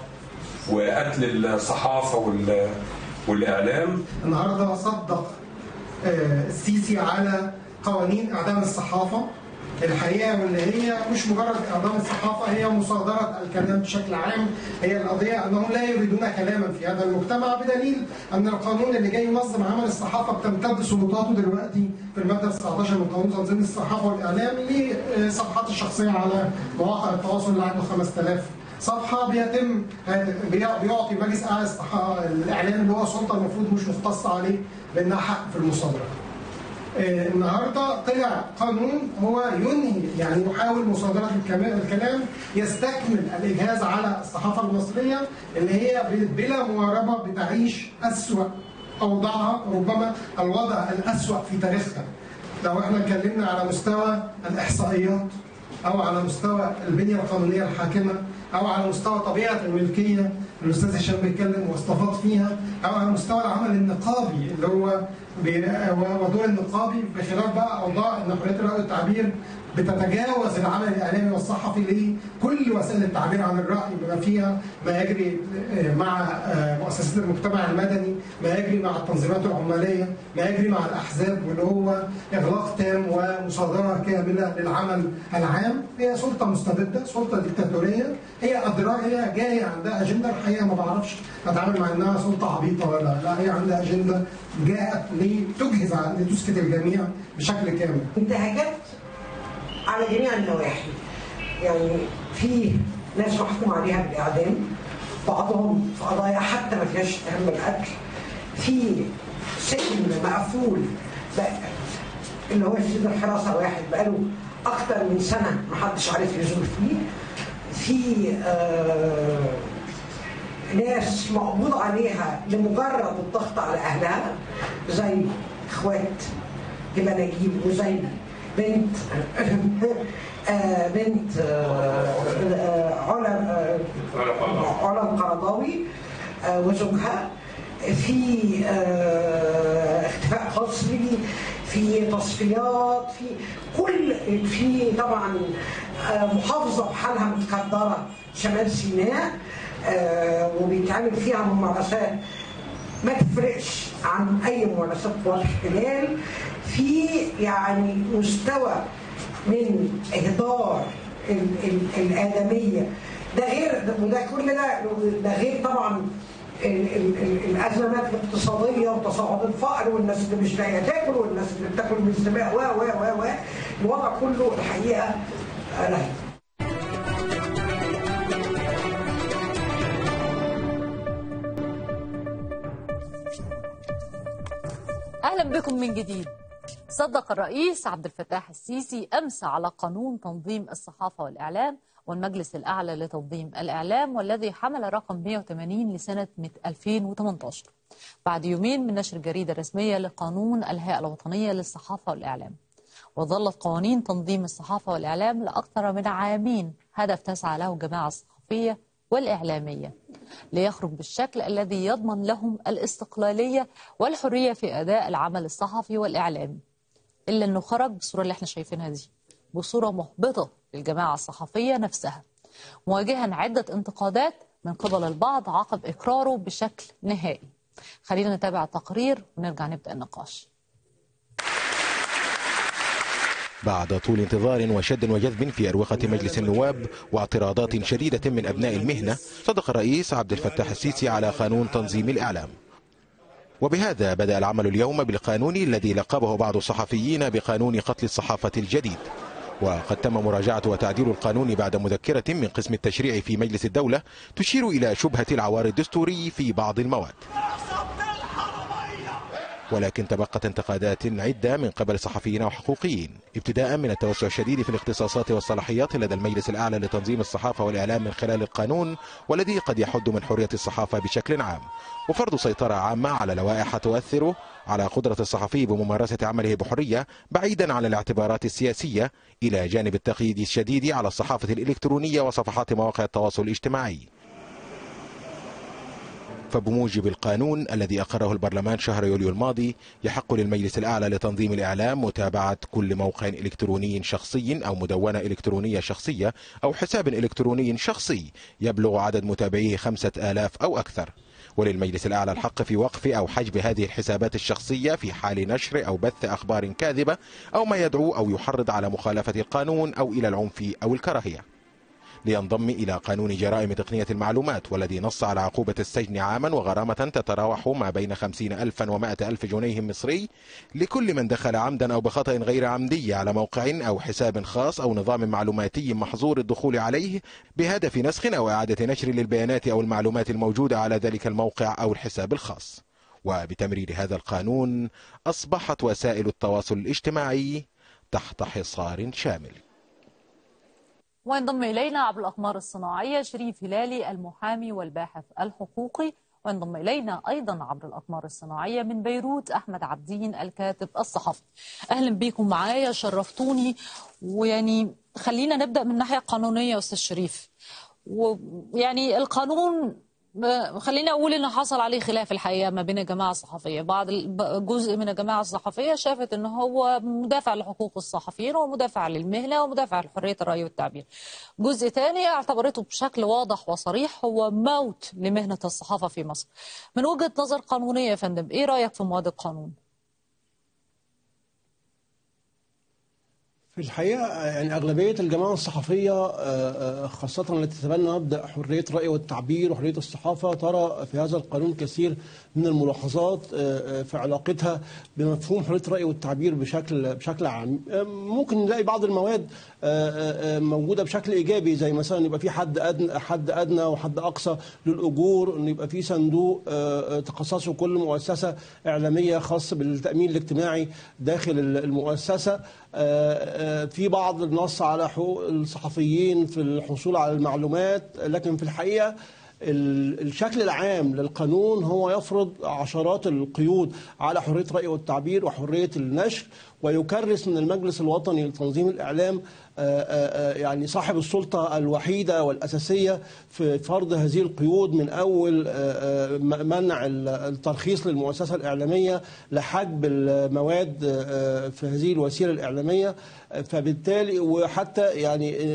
وقتل الصحافه وال- والاعلام النهارده صدق آه، السيسي على قوانين اعدام الصحافه الحقيقه واللي هي مش مجرد اعدام الصحافه هي مصادره الكلام بشكل عام هي القضيه انهم لا يريدون كلاما في هذا المجتمع بدليل ان القانون اللي جاي ينظم عمل الصحافه بتمتد سلطاته دلوقتي في الماده 19 من قانون تنظيم الصحافه والاعلام لصفحات الشخصيه على مواقع التواصل اللي عنده 5000 صفحه بيتم بي- بيعطي مجلس اعلى الصحا- الاعلام اللي هو سلطه المفروض مش مختصه عليه بانها حق في المصادره. آه، النهارده طلع قانون هو ينهي يعني يحاول مصادره الكما- الكلام يستكمل الاجهاز على الصحافه المصريه اللي هي ب- بلا مواربه بتعيش اسوأ اوضاعها ربما الوضع الاسوأ في تاريخها. لو احنا اتكلمنا على مستوى الاحصائيات او على مستوى البنيه القانونيه الحاكمه او على مستوى طبيعه الملكيه الاستاذ هشام بيتكلم واستفاض فيها او على مستوى العمل النقابي اللي هو بي- ودور النقابي بخلاف بقى اوضاع ان حريه الراي والتعبير بتتجاوز العمل الاعلامي والصحفي لكل وسائل التعبير عن الراي بما فيها ما يجري آه، مع آه، مؤسسات المجتمع المدني، ما يجري مع التنظيمات العماليه، ما يجري مع الاحزاب واللي هو اغلاق تام ومصادره كامله للعمل العام، هي سلطه مستبده، سلطه ديكتاتوريه، هي ادراك هي جايه عندها اجنده الحقيقه ما بعرفش اتعامل مع انها سلطه عبيطه ولا لا هي عندها اجنده جاءت لتجهز على- لتسكت الجميع بشكل كامل. انتهاكات على جميع النواحي يعني في ناس محكوم عليها بالاعدام بعضهم في قضايا حتى ما فيهاش اتهام بالقتل في سجن مقفول بقى اللي هو شديد الحراسه واحد بقاله اكتر من سنه محدش عارف يزور فيه في آه ناس مقبوض عليها لمجرد الضغط على اهلها زي اخوات هبه نجيب وزي بنت آه بنت آه آه علا آه علا القرضاوي آه وزوجها في آه اختفاء قسري في تصفيات في كل في طبعا آه محافظه بحالها متكدره شمال سيناء آه وبيتعمل فيها ممارسات ما تفرقش عن اي ممارسات قوات الاحتلال في يعني مستوى من اهدار ال ال الادميه ده غير وده كل ده ده غير طبعا ال ال ال الازمات الاقتصاديه وتصاعد الفقر والناس اللي مش لاقيه تاكل والناس اللي بتاكل من السماء و و و و الوضع كله الحقيقه رهيب أهلا بكم من جديد صدق الرئيس عبد الفتاح السيسي أمس على قانون تنظيم الصحافة والإعلام والمجلس الأعلى لتنظيم الإعلام والذي حمل رقم 180 لسنة 2018 بعد يومين من نشر الجريدة الرسمية لقانون الهيئة الوطنية للصحافة والإعلام وظلت قوانين تنظيم الصحافة والإعلام لأكثر من عامين هدف تسعى له الجماعة الصحفية والإعلامية ليخرج بالشكل الذي يضمن لهم الاستقلالية والحرية في أداء العمل الصحفي والإعلامي إلا أنه خرج بالصورة اللي احنا شايفينها دي بصورة محبطة للجماعة الصحفية نفسها مواجها عدة انتقادات من قبل البعض عقب إقراره بشكل نهائي خلينا نتابع التقرير ونرجع نبدأ النقاش بعد طول انتظار وشد وجذب في أروقة مجلس النواب واعتراضات شديدة من أبناء المهنة صدق الرئيس عبد الفتاح السيسي على قانون تنظيم الإعلام وبهذا بدأ العمل اليوم بالقانون الذي لقبه بعض الصحفيين بقانون قتل الصحافة الجديد وقد تم مراجعة وتعديل القانون بعد مذكرة من قسم التشريع في مجلس الدولة تشير إلى شبهة العوار الدستوري في بعض المواد ولكن تبقت انتقادات عدة من قبل صحفيين وحقوقيين ابتداء من التوسع الشديد في الاختصاصات والصلاحيات لدى المجلس الأعلى لتنظيم الصحافة والإعلام من خلال القانون والذي قد يحد من حرية الصحافة بشكل عام وفرض سيطرة عامة على لوائح تؤثر على قدرة الصحفي بممارسة عمله بحرية بعيدا عن الاعتبارات السياسية إلى جانب التقييد الشديد على الصحافة الإلكترونية وصفحات مواقع التواصل الاجتماعي فبموجب القانون الذي أقره البرلمان شهر يوليو الماضي يحق للمجلس الأعلى لتنظيم الإعلام متابعة كل موقع إلكتروني شخصي أو مدونة إلكترونية شخصية أو حساب إلكتروني شخصي يبلغ عدد متابعيه خمسة آلاف أو أكثر وللمجلس الأعلى الحق في وقف أو حجب هذه الحسابات الشخصية في حال نشر أو بث أخبار كاذبة أو ما يدعو أو يحرض على مخالفة القانون أو إلى العنف أو الكراهية لينضم إلى قانون جرائم تقنية المعلومات والذي نص على عقوبة السجن عاما وغرامة تتراوح ما بين خمسين ألفا ومائة ألف جنيه مصري لكل من دخل عمدا أو بخطأ غير عمدي على موقع أو حساب خاص أو نظام معلوماتي محظور الدخول عليه بهدف نسخ أو إعادة نشر للبيانات أو المعلومات الموجودة على ذلك الموقع أو الحساب الخاص وبتمرير هذا القانون أصبحت وسائل التواصل الاجتماعي تحت حصار شامل وينضم إلينا عبر الأقمار الصناعية شريف هلالي المحامي والباحث الحقوقي وينضم إلينا أيضا عبر الأقمار الصناعية من بيروت أحمد عبدين الكاتب الصحفي أهلا بكم معايا شرفتوني ويعني خلينا نبدأ من الناحية القانونية أستاذ شريف ويعني القانون خليني اقول ان حصل عليه خلاف الحقيقه ما بين الجماعه الصحفيه، بعض جزء من الجماعه الصحفيه شافت ان هو مدافع لحقوق الصحفيين ومدافع للمهنه ومدافع لحريه الراي والتعبير. جزء ثاني اعتبرته بشكل واضح وصريح هو موت لمهنه الصحافه في مصر. من وجهه نظر قانونيه يا فندم، ايه رايك في مواد القانون؟ في الحقيقة يعني أغلبية الجماعة الصحفية آه، آه، خاصة التي تتبنى مبدأ حرية الرأي والتعبير وحرية الصحافة ترى في هذا القانون كثير من الملاحظات آه، آه، في علاقتها بمفهوم حرية الرأي والتعبير بشكل بشكل عام آه، ممكن نلاقي بعض المواد آه، آه، آه، موجودة بشكل إيجابي زي مثلا يبقى في حد أدنى حد أدنى وحد أقصى للأجور إن يبقى في صندوق آه، آه، تخصصه كل مؤسسة إعلامية خاص بالتأمين الاجتماعي داخل المؤسسة آه، آه، في بعض النص على حقوق الصحفيين في الحصول على المعلومات لكن في الحقيقة ال- الشكل العام للقانون هو يفرض عشرات القيود على حرية الرأي والتعبير وحرية النشر ويكرس من المجلس الوطني لتنظيم الإعلام آه، آه، آه، يعني صاحب السلطة الوحيدة والأساسية في فرض هذه القيود من أول آه، آه، م- منع ال- الترخيص للمؤسسة الإعلامية لحجب المواد آه، في هذه الوسيلة الإعلامية آه، فبالتالي وحتى يعني آه،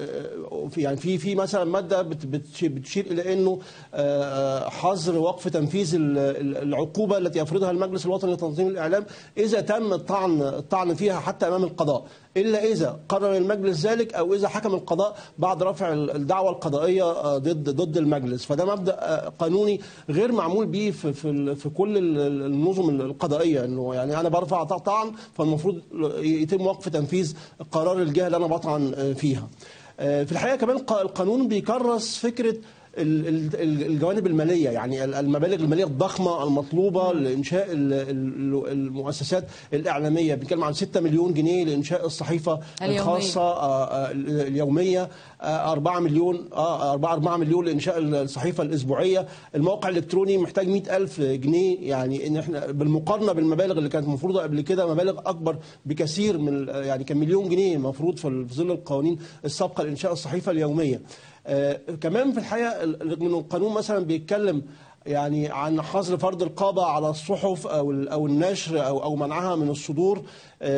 آه، في يعني في في مثلا مادة بت- بتش- بتشير إلى أنه آه، آه، حظر وقف تنفيذ ال- ال- العقوبة التي يفرضها المجلس الوطني لتنظيم الإعلام إذا تم الطعن الطعن فيها حتى أمام القضاء إلا إذا قرر المجلس ذلك أو إذا حكم القضاء بعد رفع الدعوة القضائية آه، ضد ضد المجلس فده مبدأ آه، قانوني غير معمول به في في ال- في كل ال- ال- النظم القضائية إنه يعني أنا برفع طعن فالمفروض يتم وقف تنفيذ قرار الجهة اللي أنا بطعن آه، فيها. آه، في الحقيقة كمان ق- القانون بيكرس فكرة ال- ال- ال- الجوانب الماليه يعني ال- المبالغ الماليه الضخمه المطلوبه لانشاء ال- ال- المؤسسات الاعلاميه بنتكلم عن 6 مليون جنيه لانشاء الصحيفه اليومية. الخاصه آه، آه، اليوميه آه، 4 مليون اه 4 4 مليون لانشاء الصحيفه الاسبوعيه الموقع الالكتروني محتاج 100 الف جنيه يعني ان احنا بالمقارنه بالمبالغ اللي كانت مفروضه قبل كده مبالغ اكبر بكثير من يعني كان مليون جنيه مفروض في ظل القوانين السابقه لانشاء الصحيفه اليوميه آه، كمان في الحقيقه ال- من القانون مثلا بيتكلم يعني عن حظر فرض القابة على الصحف أو ال- أو النشر أو أو منعها من الصدور آه،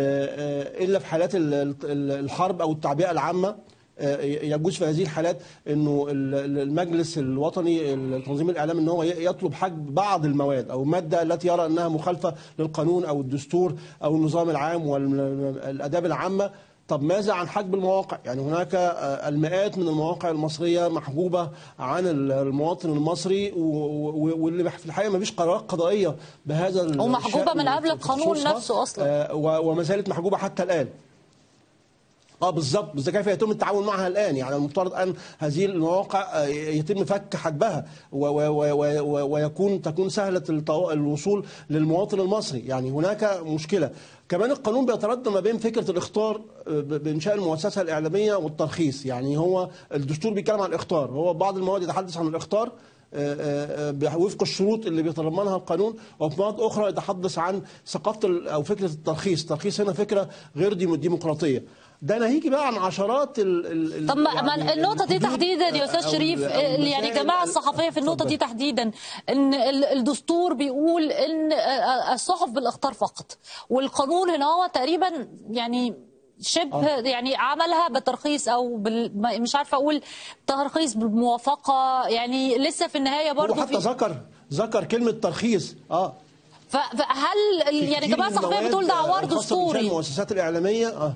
آه، إلا في حالات ال- ال- الحرب أو التعبئة العامة آه، يجوز في هذه الحالات انه ال- ال- المجلس الوطني لتنظيم الاعلام ان هو ي- يطلب حجب بعض المواد او الماده التي يرى انها مخالفه للقانون او الدستور او النظام العام والاداب العامه طب ماذا عن حجب المواقع؟ يعني هناك آه، المئات من المواقع المصريه محجوبه عن ال- المواطن المصري و- و- واللي في الحقيقه ما فيش قرارات قضائيه بهذا ال- ومحجوبة الشأن من قبل في القانون خصوصها. نفسه أصلاً. آه، و- وما زالت محجوبه حتى الان. اه بالظبط بس كيف يتم التعامل معها الان يعني المفترض ان هذه المواقع آه، يتم فك حجبها و- و- و- و- ويكون تكون سهله التو- الوصول للمواطن المصري يعني هناك مشكله كمان القانون بيتردد ما بين فكره الاخطار آه، ب- بانشاء المؤسسه الاعلاميه والترخيص يعني هو الدستور بيتكلم عن الاخطار هو بعض المواد يتحدث عن الاخطار آه، آه، آه، وفق الشروط اللي بيتضمنها القانون وفي مواد اخرى يتحدث عن ثقافه ال- او فكره الترخيص، الترخيص هنا فكره غير ديمو- ديمقراطيه. ده ناهيكي بقى عن عشرات ال ال طب ما ما النقطة دي الحدود تحديدا يا أو أستاذ ال- شريف أو يعني المسائل الجماعة ال- الصحفية في النقطة دي اتفضل. تحديدا إن ال- الدستور بيقول إن الصحف بالإخطار فقط والقانون هنا هو تقريبا يعني شبه يعني عملها بترخيص او بال... ما- مش عارفه اقول ترخيص بالموافقه يعني لسه في النهايه هو برضه حتى في ذكر ذكر كلمه ترخيص اه ف- فهل في يعني كتير الجماعه من الصحفيه المواد، بتقول ده آه، عوار الخاصة بإنشاء دستوري المؤسسات الاعلاميه اه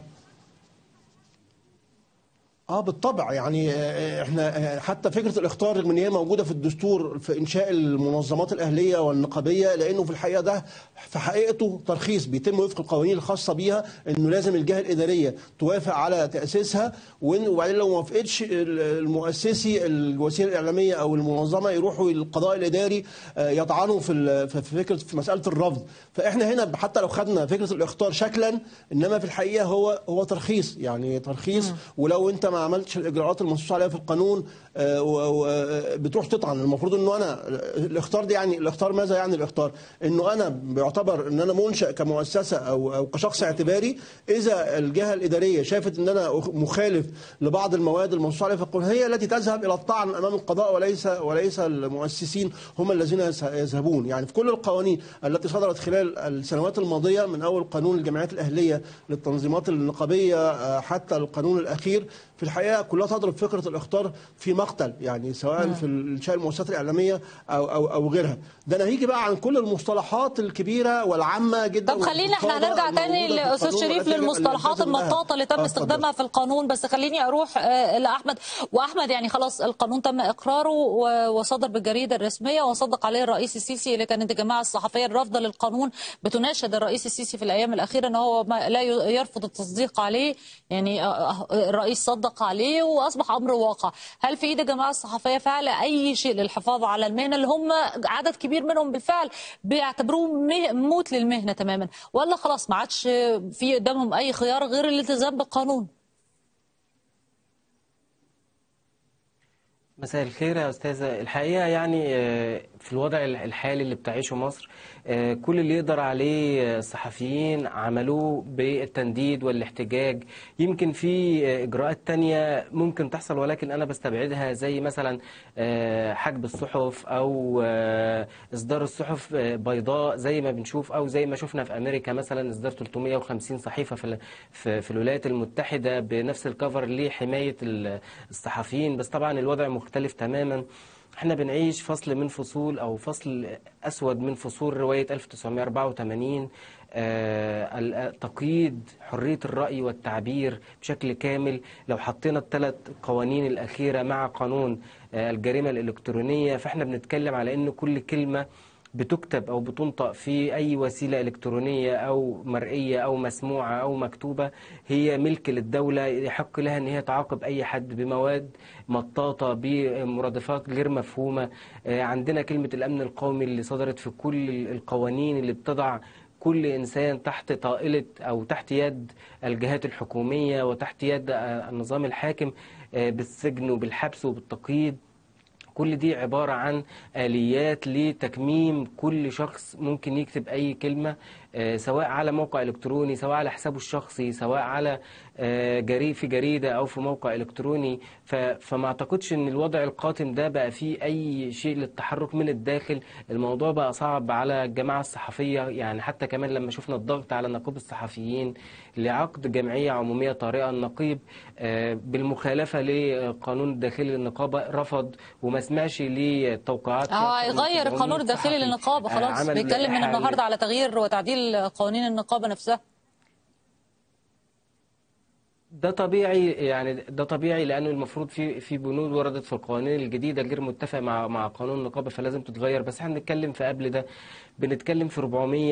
اه بالطبع يعني آه، احنا آه، حتى فكره الاخطار رغم ان هي موجوده في الدستور في انشاء المنظمات الاهليه والنقابيه لانه في الحقيقه ده في حقيقته ترخيص بيتم وفق القوانين الخاصه بيها انه لازم الجهه الاداريه توافق على تاسيسها وإن- وبعدين لو ما وافقتش ال- المؤسسي الوسيله الاعلاميه او المنظمه يروحوا للقضاء الاداري آه، يطعنوا في ال- في في فكره في مساله الرفض فاحنا هنا حتى لو خدنا فكره الاخطار شكلا انما في الحقيقه هو هو ترخيص يعني ترخيص ولو انت ما عملتش الاجراءات المنصوص عليها في القانون آه، و- و- آه، بتروح تطعن المفروض انه انا الاخطار دي يعني الاخطار ماذا يعني الاخطار انه انا بيعتبر ان انا منشا كمؤسسه او او كشخص اعتباري اذا الجهه الاداريه شافت ان انا مخالف لبعض المواد المنصوص عليها في القانون هي التي تذهب الى الطعن امام القضاء وليس وليس المؤسسين هم الذين يذهبون يعني في كل القوانين التي صدرت خلال السنوات الماضيه من اول قانون الجمعيات الاهليه للتنظيمات النقابيه آه، حتى القانون الاخير في والحقيقه كلها تضرب فكره الاخطار في مقتل يعني سواء في انشاء المؤسسات الاعلاميه او او او غيرها ده ناهيجي بقى عن كل المصطلحات الكبيره والعامه جدا طب خلينا احنا والفضفاضة هنرجع تاني الموجودة في لاستاذ القانون شريف والتي يجب أن للمصطلحات نلتزم بها. المطاطه اللي تم آه، اتفضل. استخدامها في القانون بس خليني اروح آه، لاحمد واحمد يعني خلاص القانون تم اقراره و- وصدر بالجريده الرسميه وصدق عليه الرئيس السيسي اللي كانت الجماعه الصحفيه الرافضه للقانون بتناشد الرئيس السيسي في الايام الاخيره ان هو ما لا ي- يرفض التصديق عليه يعني آه، آه، الرئيس صدق عليه واصبح امر واقع هل في ايد الجماعه الصحفيه فعل اي شيء للحفاظ على المهنه اللي هم عدد كبير منهم بالفعل بيعتبروه مه- موت للمهنه تماما ولا خلاص ما عادش في قدامهم اي خيار غير الالتزام بالقانون مساء الخير يا أستاذة الحقيقة يعني آه، في الوضع الحالي اللي بتعيشه مصر آه، كل اللي يقدر عليه الصحفيين عملوه بالتنديد والاحتجاج يمكن في آه، إجراءات تانية ممكن تحصل ولكن أنا بستبعدها زي مثلا آه، حجب الصحف أو آه، إصدار الصحف آه، بيضاء زي ما بنشوف أو زي ما شفنا في أمريكا مثلا إصدار 350 صحيفة في ال- في في الولايات المتحدة بنفس الكفر لحماية ال- الصحفيين بس طبعا الوضع مختلف تماما احنا بنعيش فصل من فصول او فصل اسود من فصول روايه 1984 آه، ال- تقييد حريه الراي والتعبير بشكل كامل لو حطينا الثلاث قوانين الاخيره مع قانون آه، الجريمه الالكترونيه فاحنا بنتكلم على ان كل كلمه بتكتب أو بتنطق في أي وسيلة إلكترونية أو مرئية أو مسموعة أو مكتوبة هي ملك للدولة يحق لها أن هي تعاقب أي حد بمواد مطاطة بمرادفات غير مفهومة آه، عندنا كلمة الأمن القومي اللي صدرت في كل القوانين اللي بتضع كل إنسان تحت طائلة أو تحت يد الجهات الحكومية وتحت يد آه، النظام الحاكم آه، بالسجن وبالحبس وبالتقييد كل دي عبارة عن آليات لتكميم كل شخص ممكن يكتب أي كلمة آه، سواء على موقع إلكتروني سواء على حسابه الشخصي سواء على آه، جري في جريدة أو في موقع إلكتروني ف- فما أعتقدش أن الوضع القاتم ده بقى فيه أي شيء للتحرك من الداخل الموضوع بقى صعب على الجماعة الصحفية يعني حتى كمان لما شفنا الضغط على نقيب الصحفيين لعقد جمعية عمومية طارئة النقيب آه، بالمخالفة لقانون الداخلي للنقابة رفض وما سمعش للتوقيعات اه فيها يغير العموم القانون الداخلي الصحفي. للنقابه آه، خلاص عمل بيتكلم من لائحة النهارده على تغيير وتعديل قوانين النقابه نفسها ده طبيعي يعني ده طبيعي لانه المفروض في في بنود وردت في القوانين الجديده الغير متفق مع مع قانون النقابه فلازم تتغير بس احنا بنتكلم في قبل ده بنتكلم في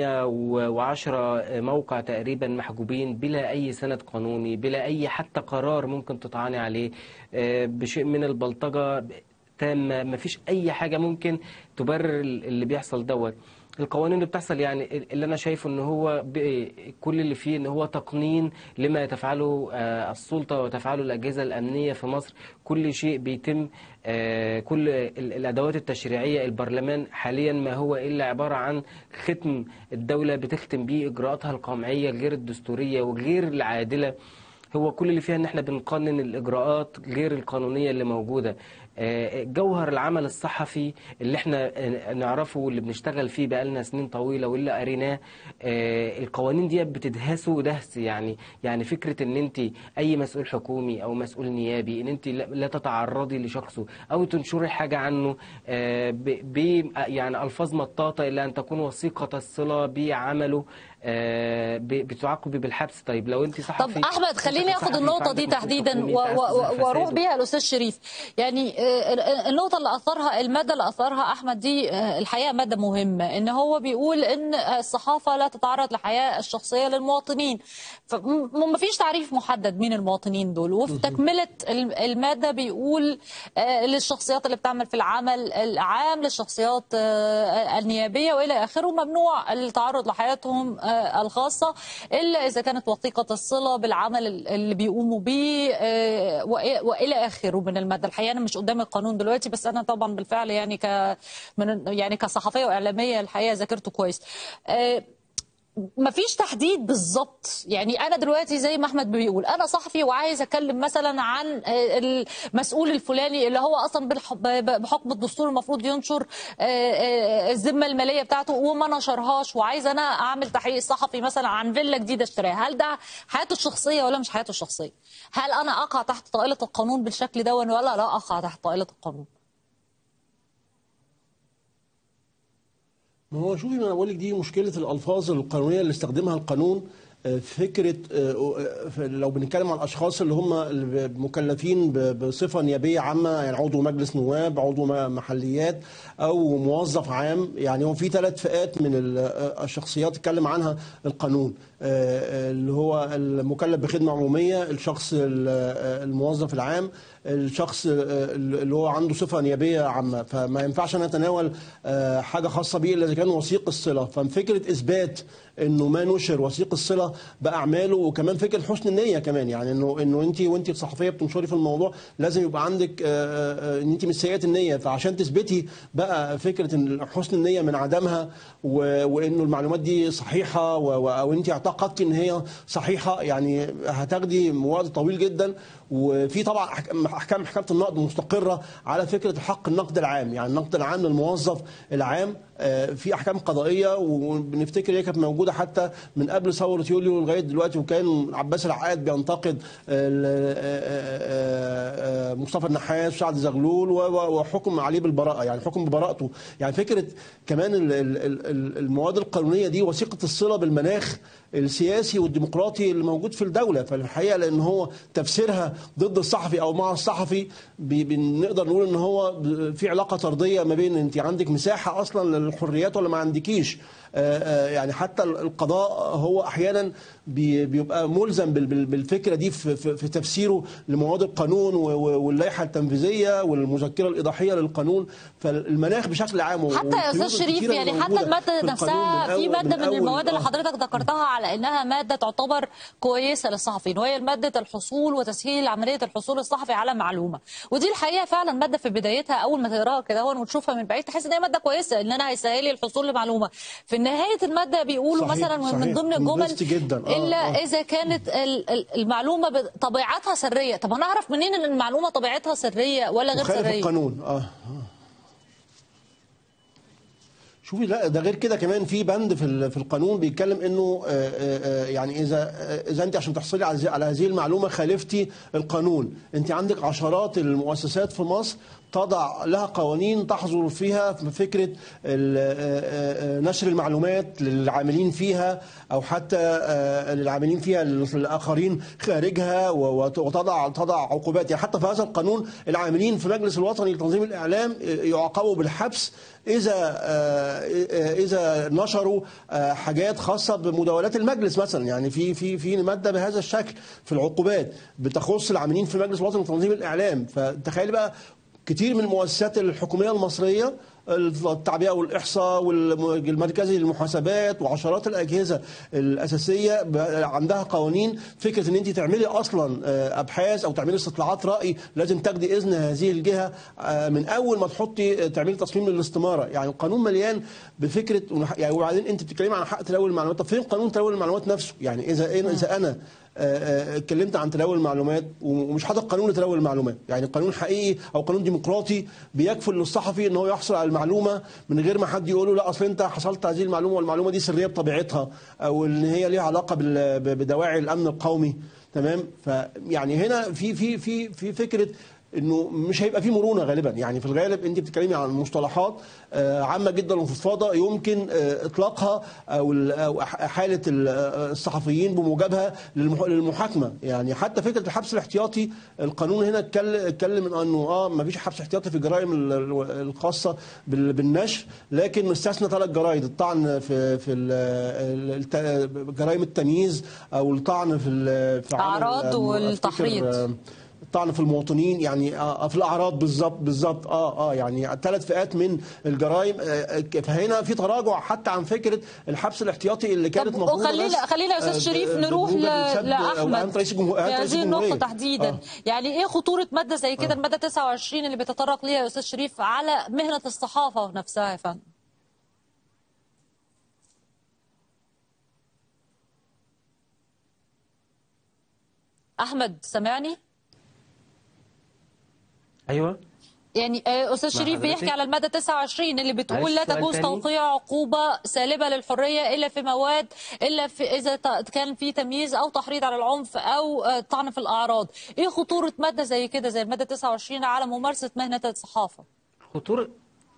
410 موقع تقريبا محجوبين بلا اي سند قانوني بلا اي حتى قرار ممكن تطعني عليه آه، بشيء من البلطجه تامه مفيش اي حاجه ممكن تبرر اللي بيحصل دوت القوانين اللي بتحصل يعني اللي انا شايفه ان هو ب- كل اللي فيه ان هو تقنين لما تفعله آه، السلطه وتفعله الاجهزه الامنيه في مصر كل شيء بيتم آه، كل ال- الادوات التشريعيه البرلمان حاليا ما هو الا عباره عن ختم الدوله بتختم بيه اجراءاتها القمعيه غير الدستوريه وغير العادله هو كل اللي فيها ان احنا بنقنن الاجراءات غير القانونيه اللي موجوده آه، جوهر العمل الصحفي اللي احنا آه، نعرفه واللي بنشتغل فيه بقالنا سنين طويله واللي قريناه آه، القوانين دي بتدهسه دهس يعني يعني فكره ان انت اي مسؤول حكومي او مسؤول نيابي ان انت لا لا تتعرضي لشخصه او تنشري حاجه عنه آه، ب ب- يعني الفاظ مطاطه الا ان تكون وثيقه الصله بعمله آه، ب- بتعاقبي بالحبس طيب لو انت صحفي طب احمد خليني اخد صحفي النقطه دي فعندك مسؤول تحديدا حكومي و- أنت عايز و- تزيل واروح فساده. بيها الاستاذ شريف يعني آه، النقطه اللي اثرها الماده اللي اثرها احمد دي آه، الحقيقه ماده مهمه ان هو بيقول ان الصحافه لا تتعرض للحياه الشخصيه للمواطنين فما فيش تعريف محدد مين المواطنين دول وفي تكمله الم- الماده بيقول آه، للشخصيات اللي بتعمل في العمل العام للشخصيات آه، النيابيه والى اخره ممنوع التعرض لحياتهم آه، الخاصه الا اذا كانت وثيقه الصله بالعمل اللي بيقوموا به آه، وإ- والى اخره من الماده الحقيقه انا مش قدامي القانون دلوقتي بس انا طبعا بالفعل يعني ك من يعني كصحفيه واعلاميه الحقيقه ذاكرته كويس آه، مفيش تحديد بالظبط يعني انا دلوقتي زي ما احمد بيقول انا صحفي وعايز اتكلم مثلا عن المسؤول الفلاني اللي هو اصلا بالح- ب- بحكم الدستور المفروض ينشر آه، آه، الذمه الماليه بتاعته وما نشرهاش وعايز انا اعمل تحقيق صحفي مثلا عن فيلا جديده اشتراها هل ده حياته الشخصيه ولا مش حياته الشخصيه هل انا اقع تحت طائله القانون بالشكل ده ولا لا اقع تحت طائله القانون ما هو شوفي ما انا بقول لك دي مشكله الالفاظ القانونيه اللي استخدمها القانون آه، فكره آه، آه، لو بنتكلم عن الاشخاص اللي هم مكلفين ب- بصفه نيابيه عامه يعني عضو مجلس نواب عضو م- محليات او موظف عام يعني هو في ثلاث فئات من ال- آه، الشخصيات اتكلم عنها القانون آه، آه، اللي هو المكلف بخدمه عموميه الشخص ال- آه، الموظف العام الشخص آه، اللي هو عنده صفه نيابيه عامه فما ينفعش انا اتناول آه، حاجه خاصه بيه الا اذا كان وثيق الصله ففكره اثبات انه ما نشر وثيق الصله باعماله وكمان فكره حسن النيه كمان يعني انه انه انت وانت صحفيه بتنشري في الموضوع لازم يبقى عندك آه، آه، ان انت مش سيئه النيه فعشان تثبتي بقى فكره ان حسن النيه من عدمها و- وانه المعلومات دي صحيحه و- و- او انت اعتقدتي ان هي صحيحه يعني هتاخدي وقت طويل جدا وفي طبعا أحك- احكام محكمه النقد مستقره على فكره حق النقد العام يعني النقد العام للموظف العام آه، في احكام قضائيه وبنفتكر هي كانت موجوده حتى من قبل ثوره يوليو لغايه دلوقتي وكان عباس العقاد بينتقد ال- آه، آه، آه، مصطفى النحاس وسعد زغلول و- و- وحكم عليه بالبراءه يعني حكم ببراءته يعني فكره كمان ال- ال- ال- المواد القانونيه دي وثيقه الصله بالمناخ السياسي والديمقراطي اللي موجود في الدوله فالحقيقه لان هو تفسيرها ضد الصحفي او مع الصحفي بي- بنقدر نقول ان هو ب- في علاقه طرديه ما بين انت عندك مساحه اصلا للحريات ولا ما عندكيش آه، آه، يعني حتى القضاء هو احيانا بي- بيبقى ملزم بال- بال- بالفكره دي في, في, في تفسيره لمواد القانون و- و- واللائحه التنفيذيه والمذكره الايضاحيه للقانون فالمناخ بشكل عام حتى يا استاذ والقيود شريف الكتيرة يعني اللي حتى موجودة الماده في القانون نفسها من في أول- ماده من أول- المواد اللي آه. حضرتك ذكرتها على انها ماده تعتبر كويسه للصحفيين وهي ماده الحصول وتسهيل عمليه الحصول الصحفي على معلومه ودي الحقيقه فعلا ماده في بدايتها اول ما تقراها كده هون وتشوفها من بعيد تحس ان هي ماده كويسه ان انا هيسهل لي الحصول لمعلومه في نهايه الماده بيقولوا صحيح، مثلا من صحيح. ضمن الجمل انبسطي جدا. آه، الا آه. اذا كانت ال- ال- المعلومه بطبيعتها سريه طب انا اعرف منين ان المعلومه طبيعتها سريه ولا غير مخالف سريه القانون اه آه. شوفي لا ده غير كده كمان في بند في ال- في القانون بيتكلم انه آه، آه، آه، يعني اذا آه، اذا انت عشان تحصلي على زي- على هذه المعلومه خالفتي القانون انت عندك عشرات المؤسسات في مصر تضع لها قوانين تحظر فيها في فكره ال- آه، آه، آه، نشر المعلومات للعاملين فيها او حتى آه، للعاملين فيها الاخرين خارجها و- وت- وتضع تضع عقوبات يعني حتى في هذا القانون العاملين في مجلس الوطني لتنظيم الاعلام يعاقبوا بالحبس اذا آه، اذا نشروا آه، حاجات خاصه بمداولات المجلس مثلا يعني في في في ماده بهذا الشكل في العقوبات بتخص العاملين في مجلس الوطني لتنظيم الاعلام فتخيلي بقى كتير من المؤسسات الحكوميه المصريه التعبئه والاحصاء والمركزي للمحاسبات وعشرات الاجهزه الاساسيه بقى عندها قوانين فكره ان انت تعملي اصلا آه، ابحاث او تعملي استطلاعات راي لازم تاخدي اذن هذه الجهه آه، من اول ما تحطي آه، تعملي تصميم للاستماره يعني القانون مليان بفكره يعني وبعدين انت بتتكلمي عن حق تداول المعلومات طب فين قانون تداول المعلومات نفسه يعني اذا اذا انا آه، آه، اتكلمت عن تداول المعلومات ومش حاطط قانون لتداول المعلومات يعني قانون حقيقي او قانون ديمقراطي بيكفل للصحفي ان هو يحصل على المعلومه من غير ما حد يقول له لا اصل انت حصلت هذه المعلومه والمعلومه دي سريه بطبيعتها او ان هي ليها علاقه بال- بدواعي الامن القومي تمام فيعني هنا في في في في فكره انه مش هيبقى في مرونه غالبا يعني في الغالب انت بتتكلمي عن مصطلحات آه، عامه جدا وفضفاضه يمكن آه، اطلاقها او ال- أو أح- حاله ال- آه، الصحفيين بموجبها للمح- للمحاكمه يعني حتى فكره الحبس الاحتياطي القانون هنا اتكل- اتكلم انه اه ما فيش حبس احتياطي في الجرائم ال- ال- الخاصه بال- بالنشر لكن استثنى ثلاث جرائم الطعن في في ال- ال- الت- جرائم التمييز او الطعن في ال- في عمل- أعراض أفتكر، والتحريض. آه، الطعن في المواطنين يعني آه، في الاعراض بالظبط بالظبط اه اه يعني ثلاث فئات من الجرائم آه، آه، فهنا في تراجع حتى عن فكره الحبس الاحتياطي اللي كانت طب مفروضه وخلينا بس، خلينا يا آه، استاذ شريف ب- نروح بموجب ل- السب لاحمد أو رئيس الجمهور- في رئيس هذه النقطه الجمهورية. تحديدا آه. يعني ايه خطوره ماده زي كده الماده 29 اللي بيتطرق ليها يا استاذ شريف على مهنه الصحافه نفسها يا فندم احمد سامعني ايوه يعني آه، استاذ مع شريف حضرتك؟ بيحكي على الماده 29 اللي بتقول معلش لا سؤال تجوز تاني؟ توقيع عقوبه سالبه للحريه الا في مواد الا في اذا ت- كان في تمييز او تحريض على العنف او آه، طعن في الاعراض ايه خطوره ماده زي كده زي الماده 29 على ممارسه مهنه الصحافه خطورة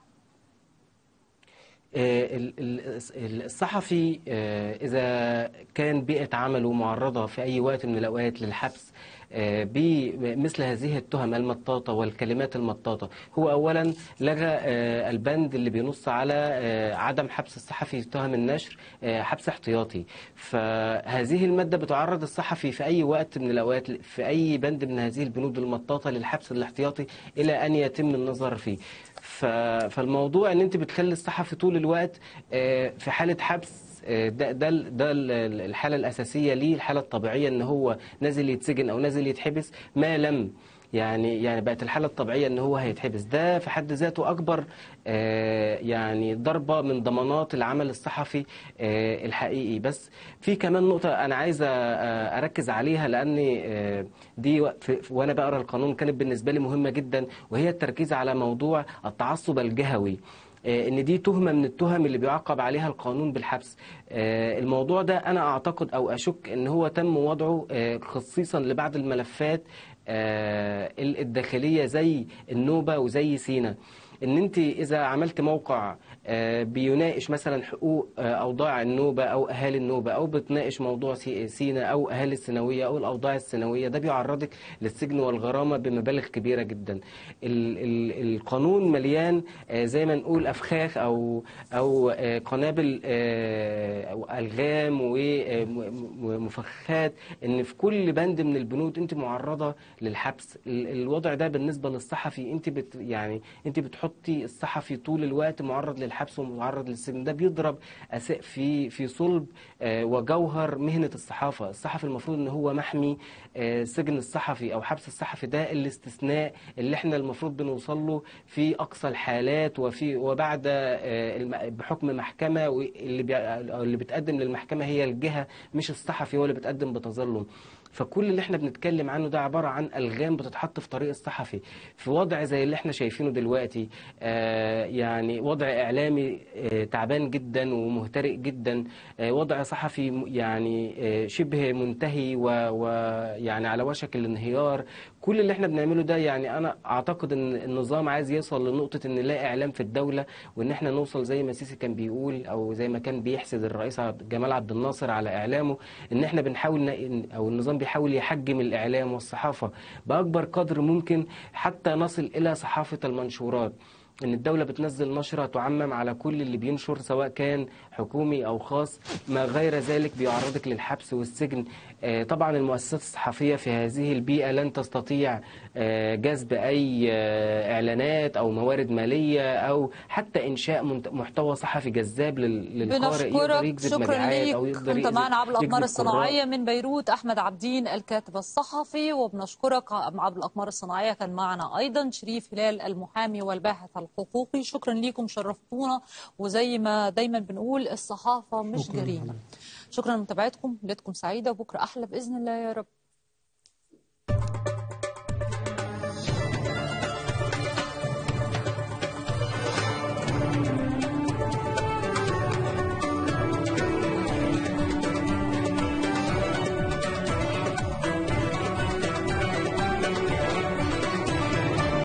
آه، ال- ال- ال- الصحفي آه، إذا كان بيئة عمله معرضة في أي وقت من الأوقات للحبس آه، بمثل هذه التهم المطاطة والكلمات المطاطة هو أولا لغى آه، البند اللي بينص على آه، عدم حبس الصحفي في تهم النشر آه، حبس احتياطي فهذه المادة بتعرض الصحفي في أي وقت من الأوقات في أي بند من هذه البنود المطاطة للحبس الاحتياطي إلى أن يتم النظر فيه ف- فالموضوع ان انت بتخلي الصحفي طول الوقت آه، في حاله حبس آه، ده ده ال- ده ال- ال- الحاله الاساسيه ليه الحاله الطبيعيه ان هو نازل يتسجن او نازل يتحبس ما لم يعني يعني بقت الحاله الطبيعيه ان هو هيتحبس ده في حد ذاته اكبر آه، يعني ضربه من ضمانات العمل الصحفي آه، الحقيقي بس في كمان نقطه انا عايز آه، اركز عليها لان آه، دي و- في- وانا بقرا القانون كانت بالنسبه لي مهمه جدا وهي التركيز على موضوع التعصب الجهوي آه، ان دي تهمه من التهم اللي بيعاقب عليها القانون بالحبس آه، الموضوع ده انا اعتقد او اشك ان هو تم وضعه آه، خصيصا لبعض الملفات آه، الداخليه زي النوبه وزي سينا ان انت اذا عملت موقع آه، بيناقش مثلا حقوق آه، اوضاع النوبه او اهالي النوبه او بتناقش موضوع سي- سينا او اهالي السنويه او الاوضاع السنويه ده بيعرضك للسجن والغرامه بمبالغ كبيره جدا ال ال القانون مليان آه، زي ما نقول افخاخ او او آه، قنابل آه، أو الغام ومفخات ان في كل بند من البنود انت معرضه للحبس ال- الوضع ده بالنسبه للصحفي انت بت يعني انت بتحطي الصحفي طول الوقت معرض للحبس ومعرض للسجن ده بيضرب أس- في في صلب آه، وجوهر مهنه الصحافه الصحفي المفروض ان هو محمي آه، سجن الصحفي او حبس الصحفي ده الاستثناء اللي احنا المفروض بنوصل له في اقصى الحالات وفي وبعد آه، الم- بحكم محكمه واللي بي- أو اللي بتقدم للمحكمه هي الجهه مش الصحفي هو اللي بتقدم بتظلم فكل اللي احنا بنتكلم عنه ده عباره عن الغام بتتحط في طريق الصحفي في وضع زي اللي احنا شايفينه دلوقتي آه يعني وضع اعلامي آه تعبان جدا ومهترئ جدا آه وضع صحفي م- يعني آه شبه منتهي و- ويعني على وشك الانهيار كل اللي احنا بنعمله ده يعني انا اعتقد ان النظام عايز يوصل لنقطه ان لا اعلام في الدوله وان احنا نوصل زي ما سيسي كان بيقول او زي ما كان بيحسد الرئيس عبد- جمال عبد الناصر على اعلامه ان احنا بنحاول ن- او النظام بيحاول يحجم الاعلام والصحافه باكبر قدر ممكن حتى نصل الى صحافه المنشورات ان الدوله بتنزل نشره تعمم على كل اللي بينشر سواء كان حكومي او خاص ما غير ذلك بيعرضك للحبس والسجن آه، طبعا المؤسسات الصحفيه في هذه البيئه لن تستطيع آه، جذب اي آه، اعلانات او موارد ماليه او حتى انشاء منت- محتوى صحفي جذاب لل- للقارئ يقدر بنشكرك يجذب شكرا مبيعات ليك او يقدر كنت يجذب- معنا عبر الأقمار يجذب قراء. الصناعية من بيروت أحمد عبدين الكاتب الصحفي وبنشكرك عبر الأقمار الصناعية كان معنا أيضا شريف هلال المحامي والباحث الحقوقي شكرا ليكم شرفتونا وزي ما دايما بنقول الصحافة مش شكراً جريمة شكرا لمتابعتكم ليلتكم سعيدة وبكرة أحلى بإذن الله يا رب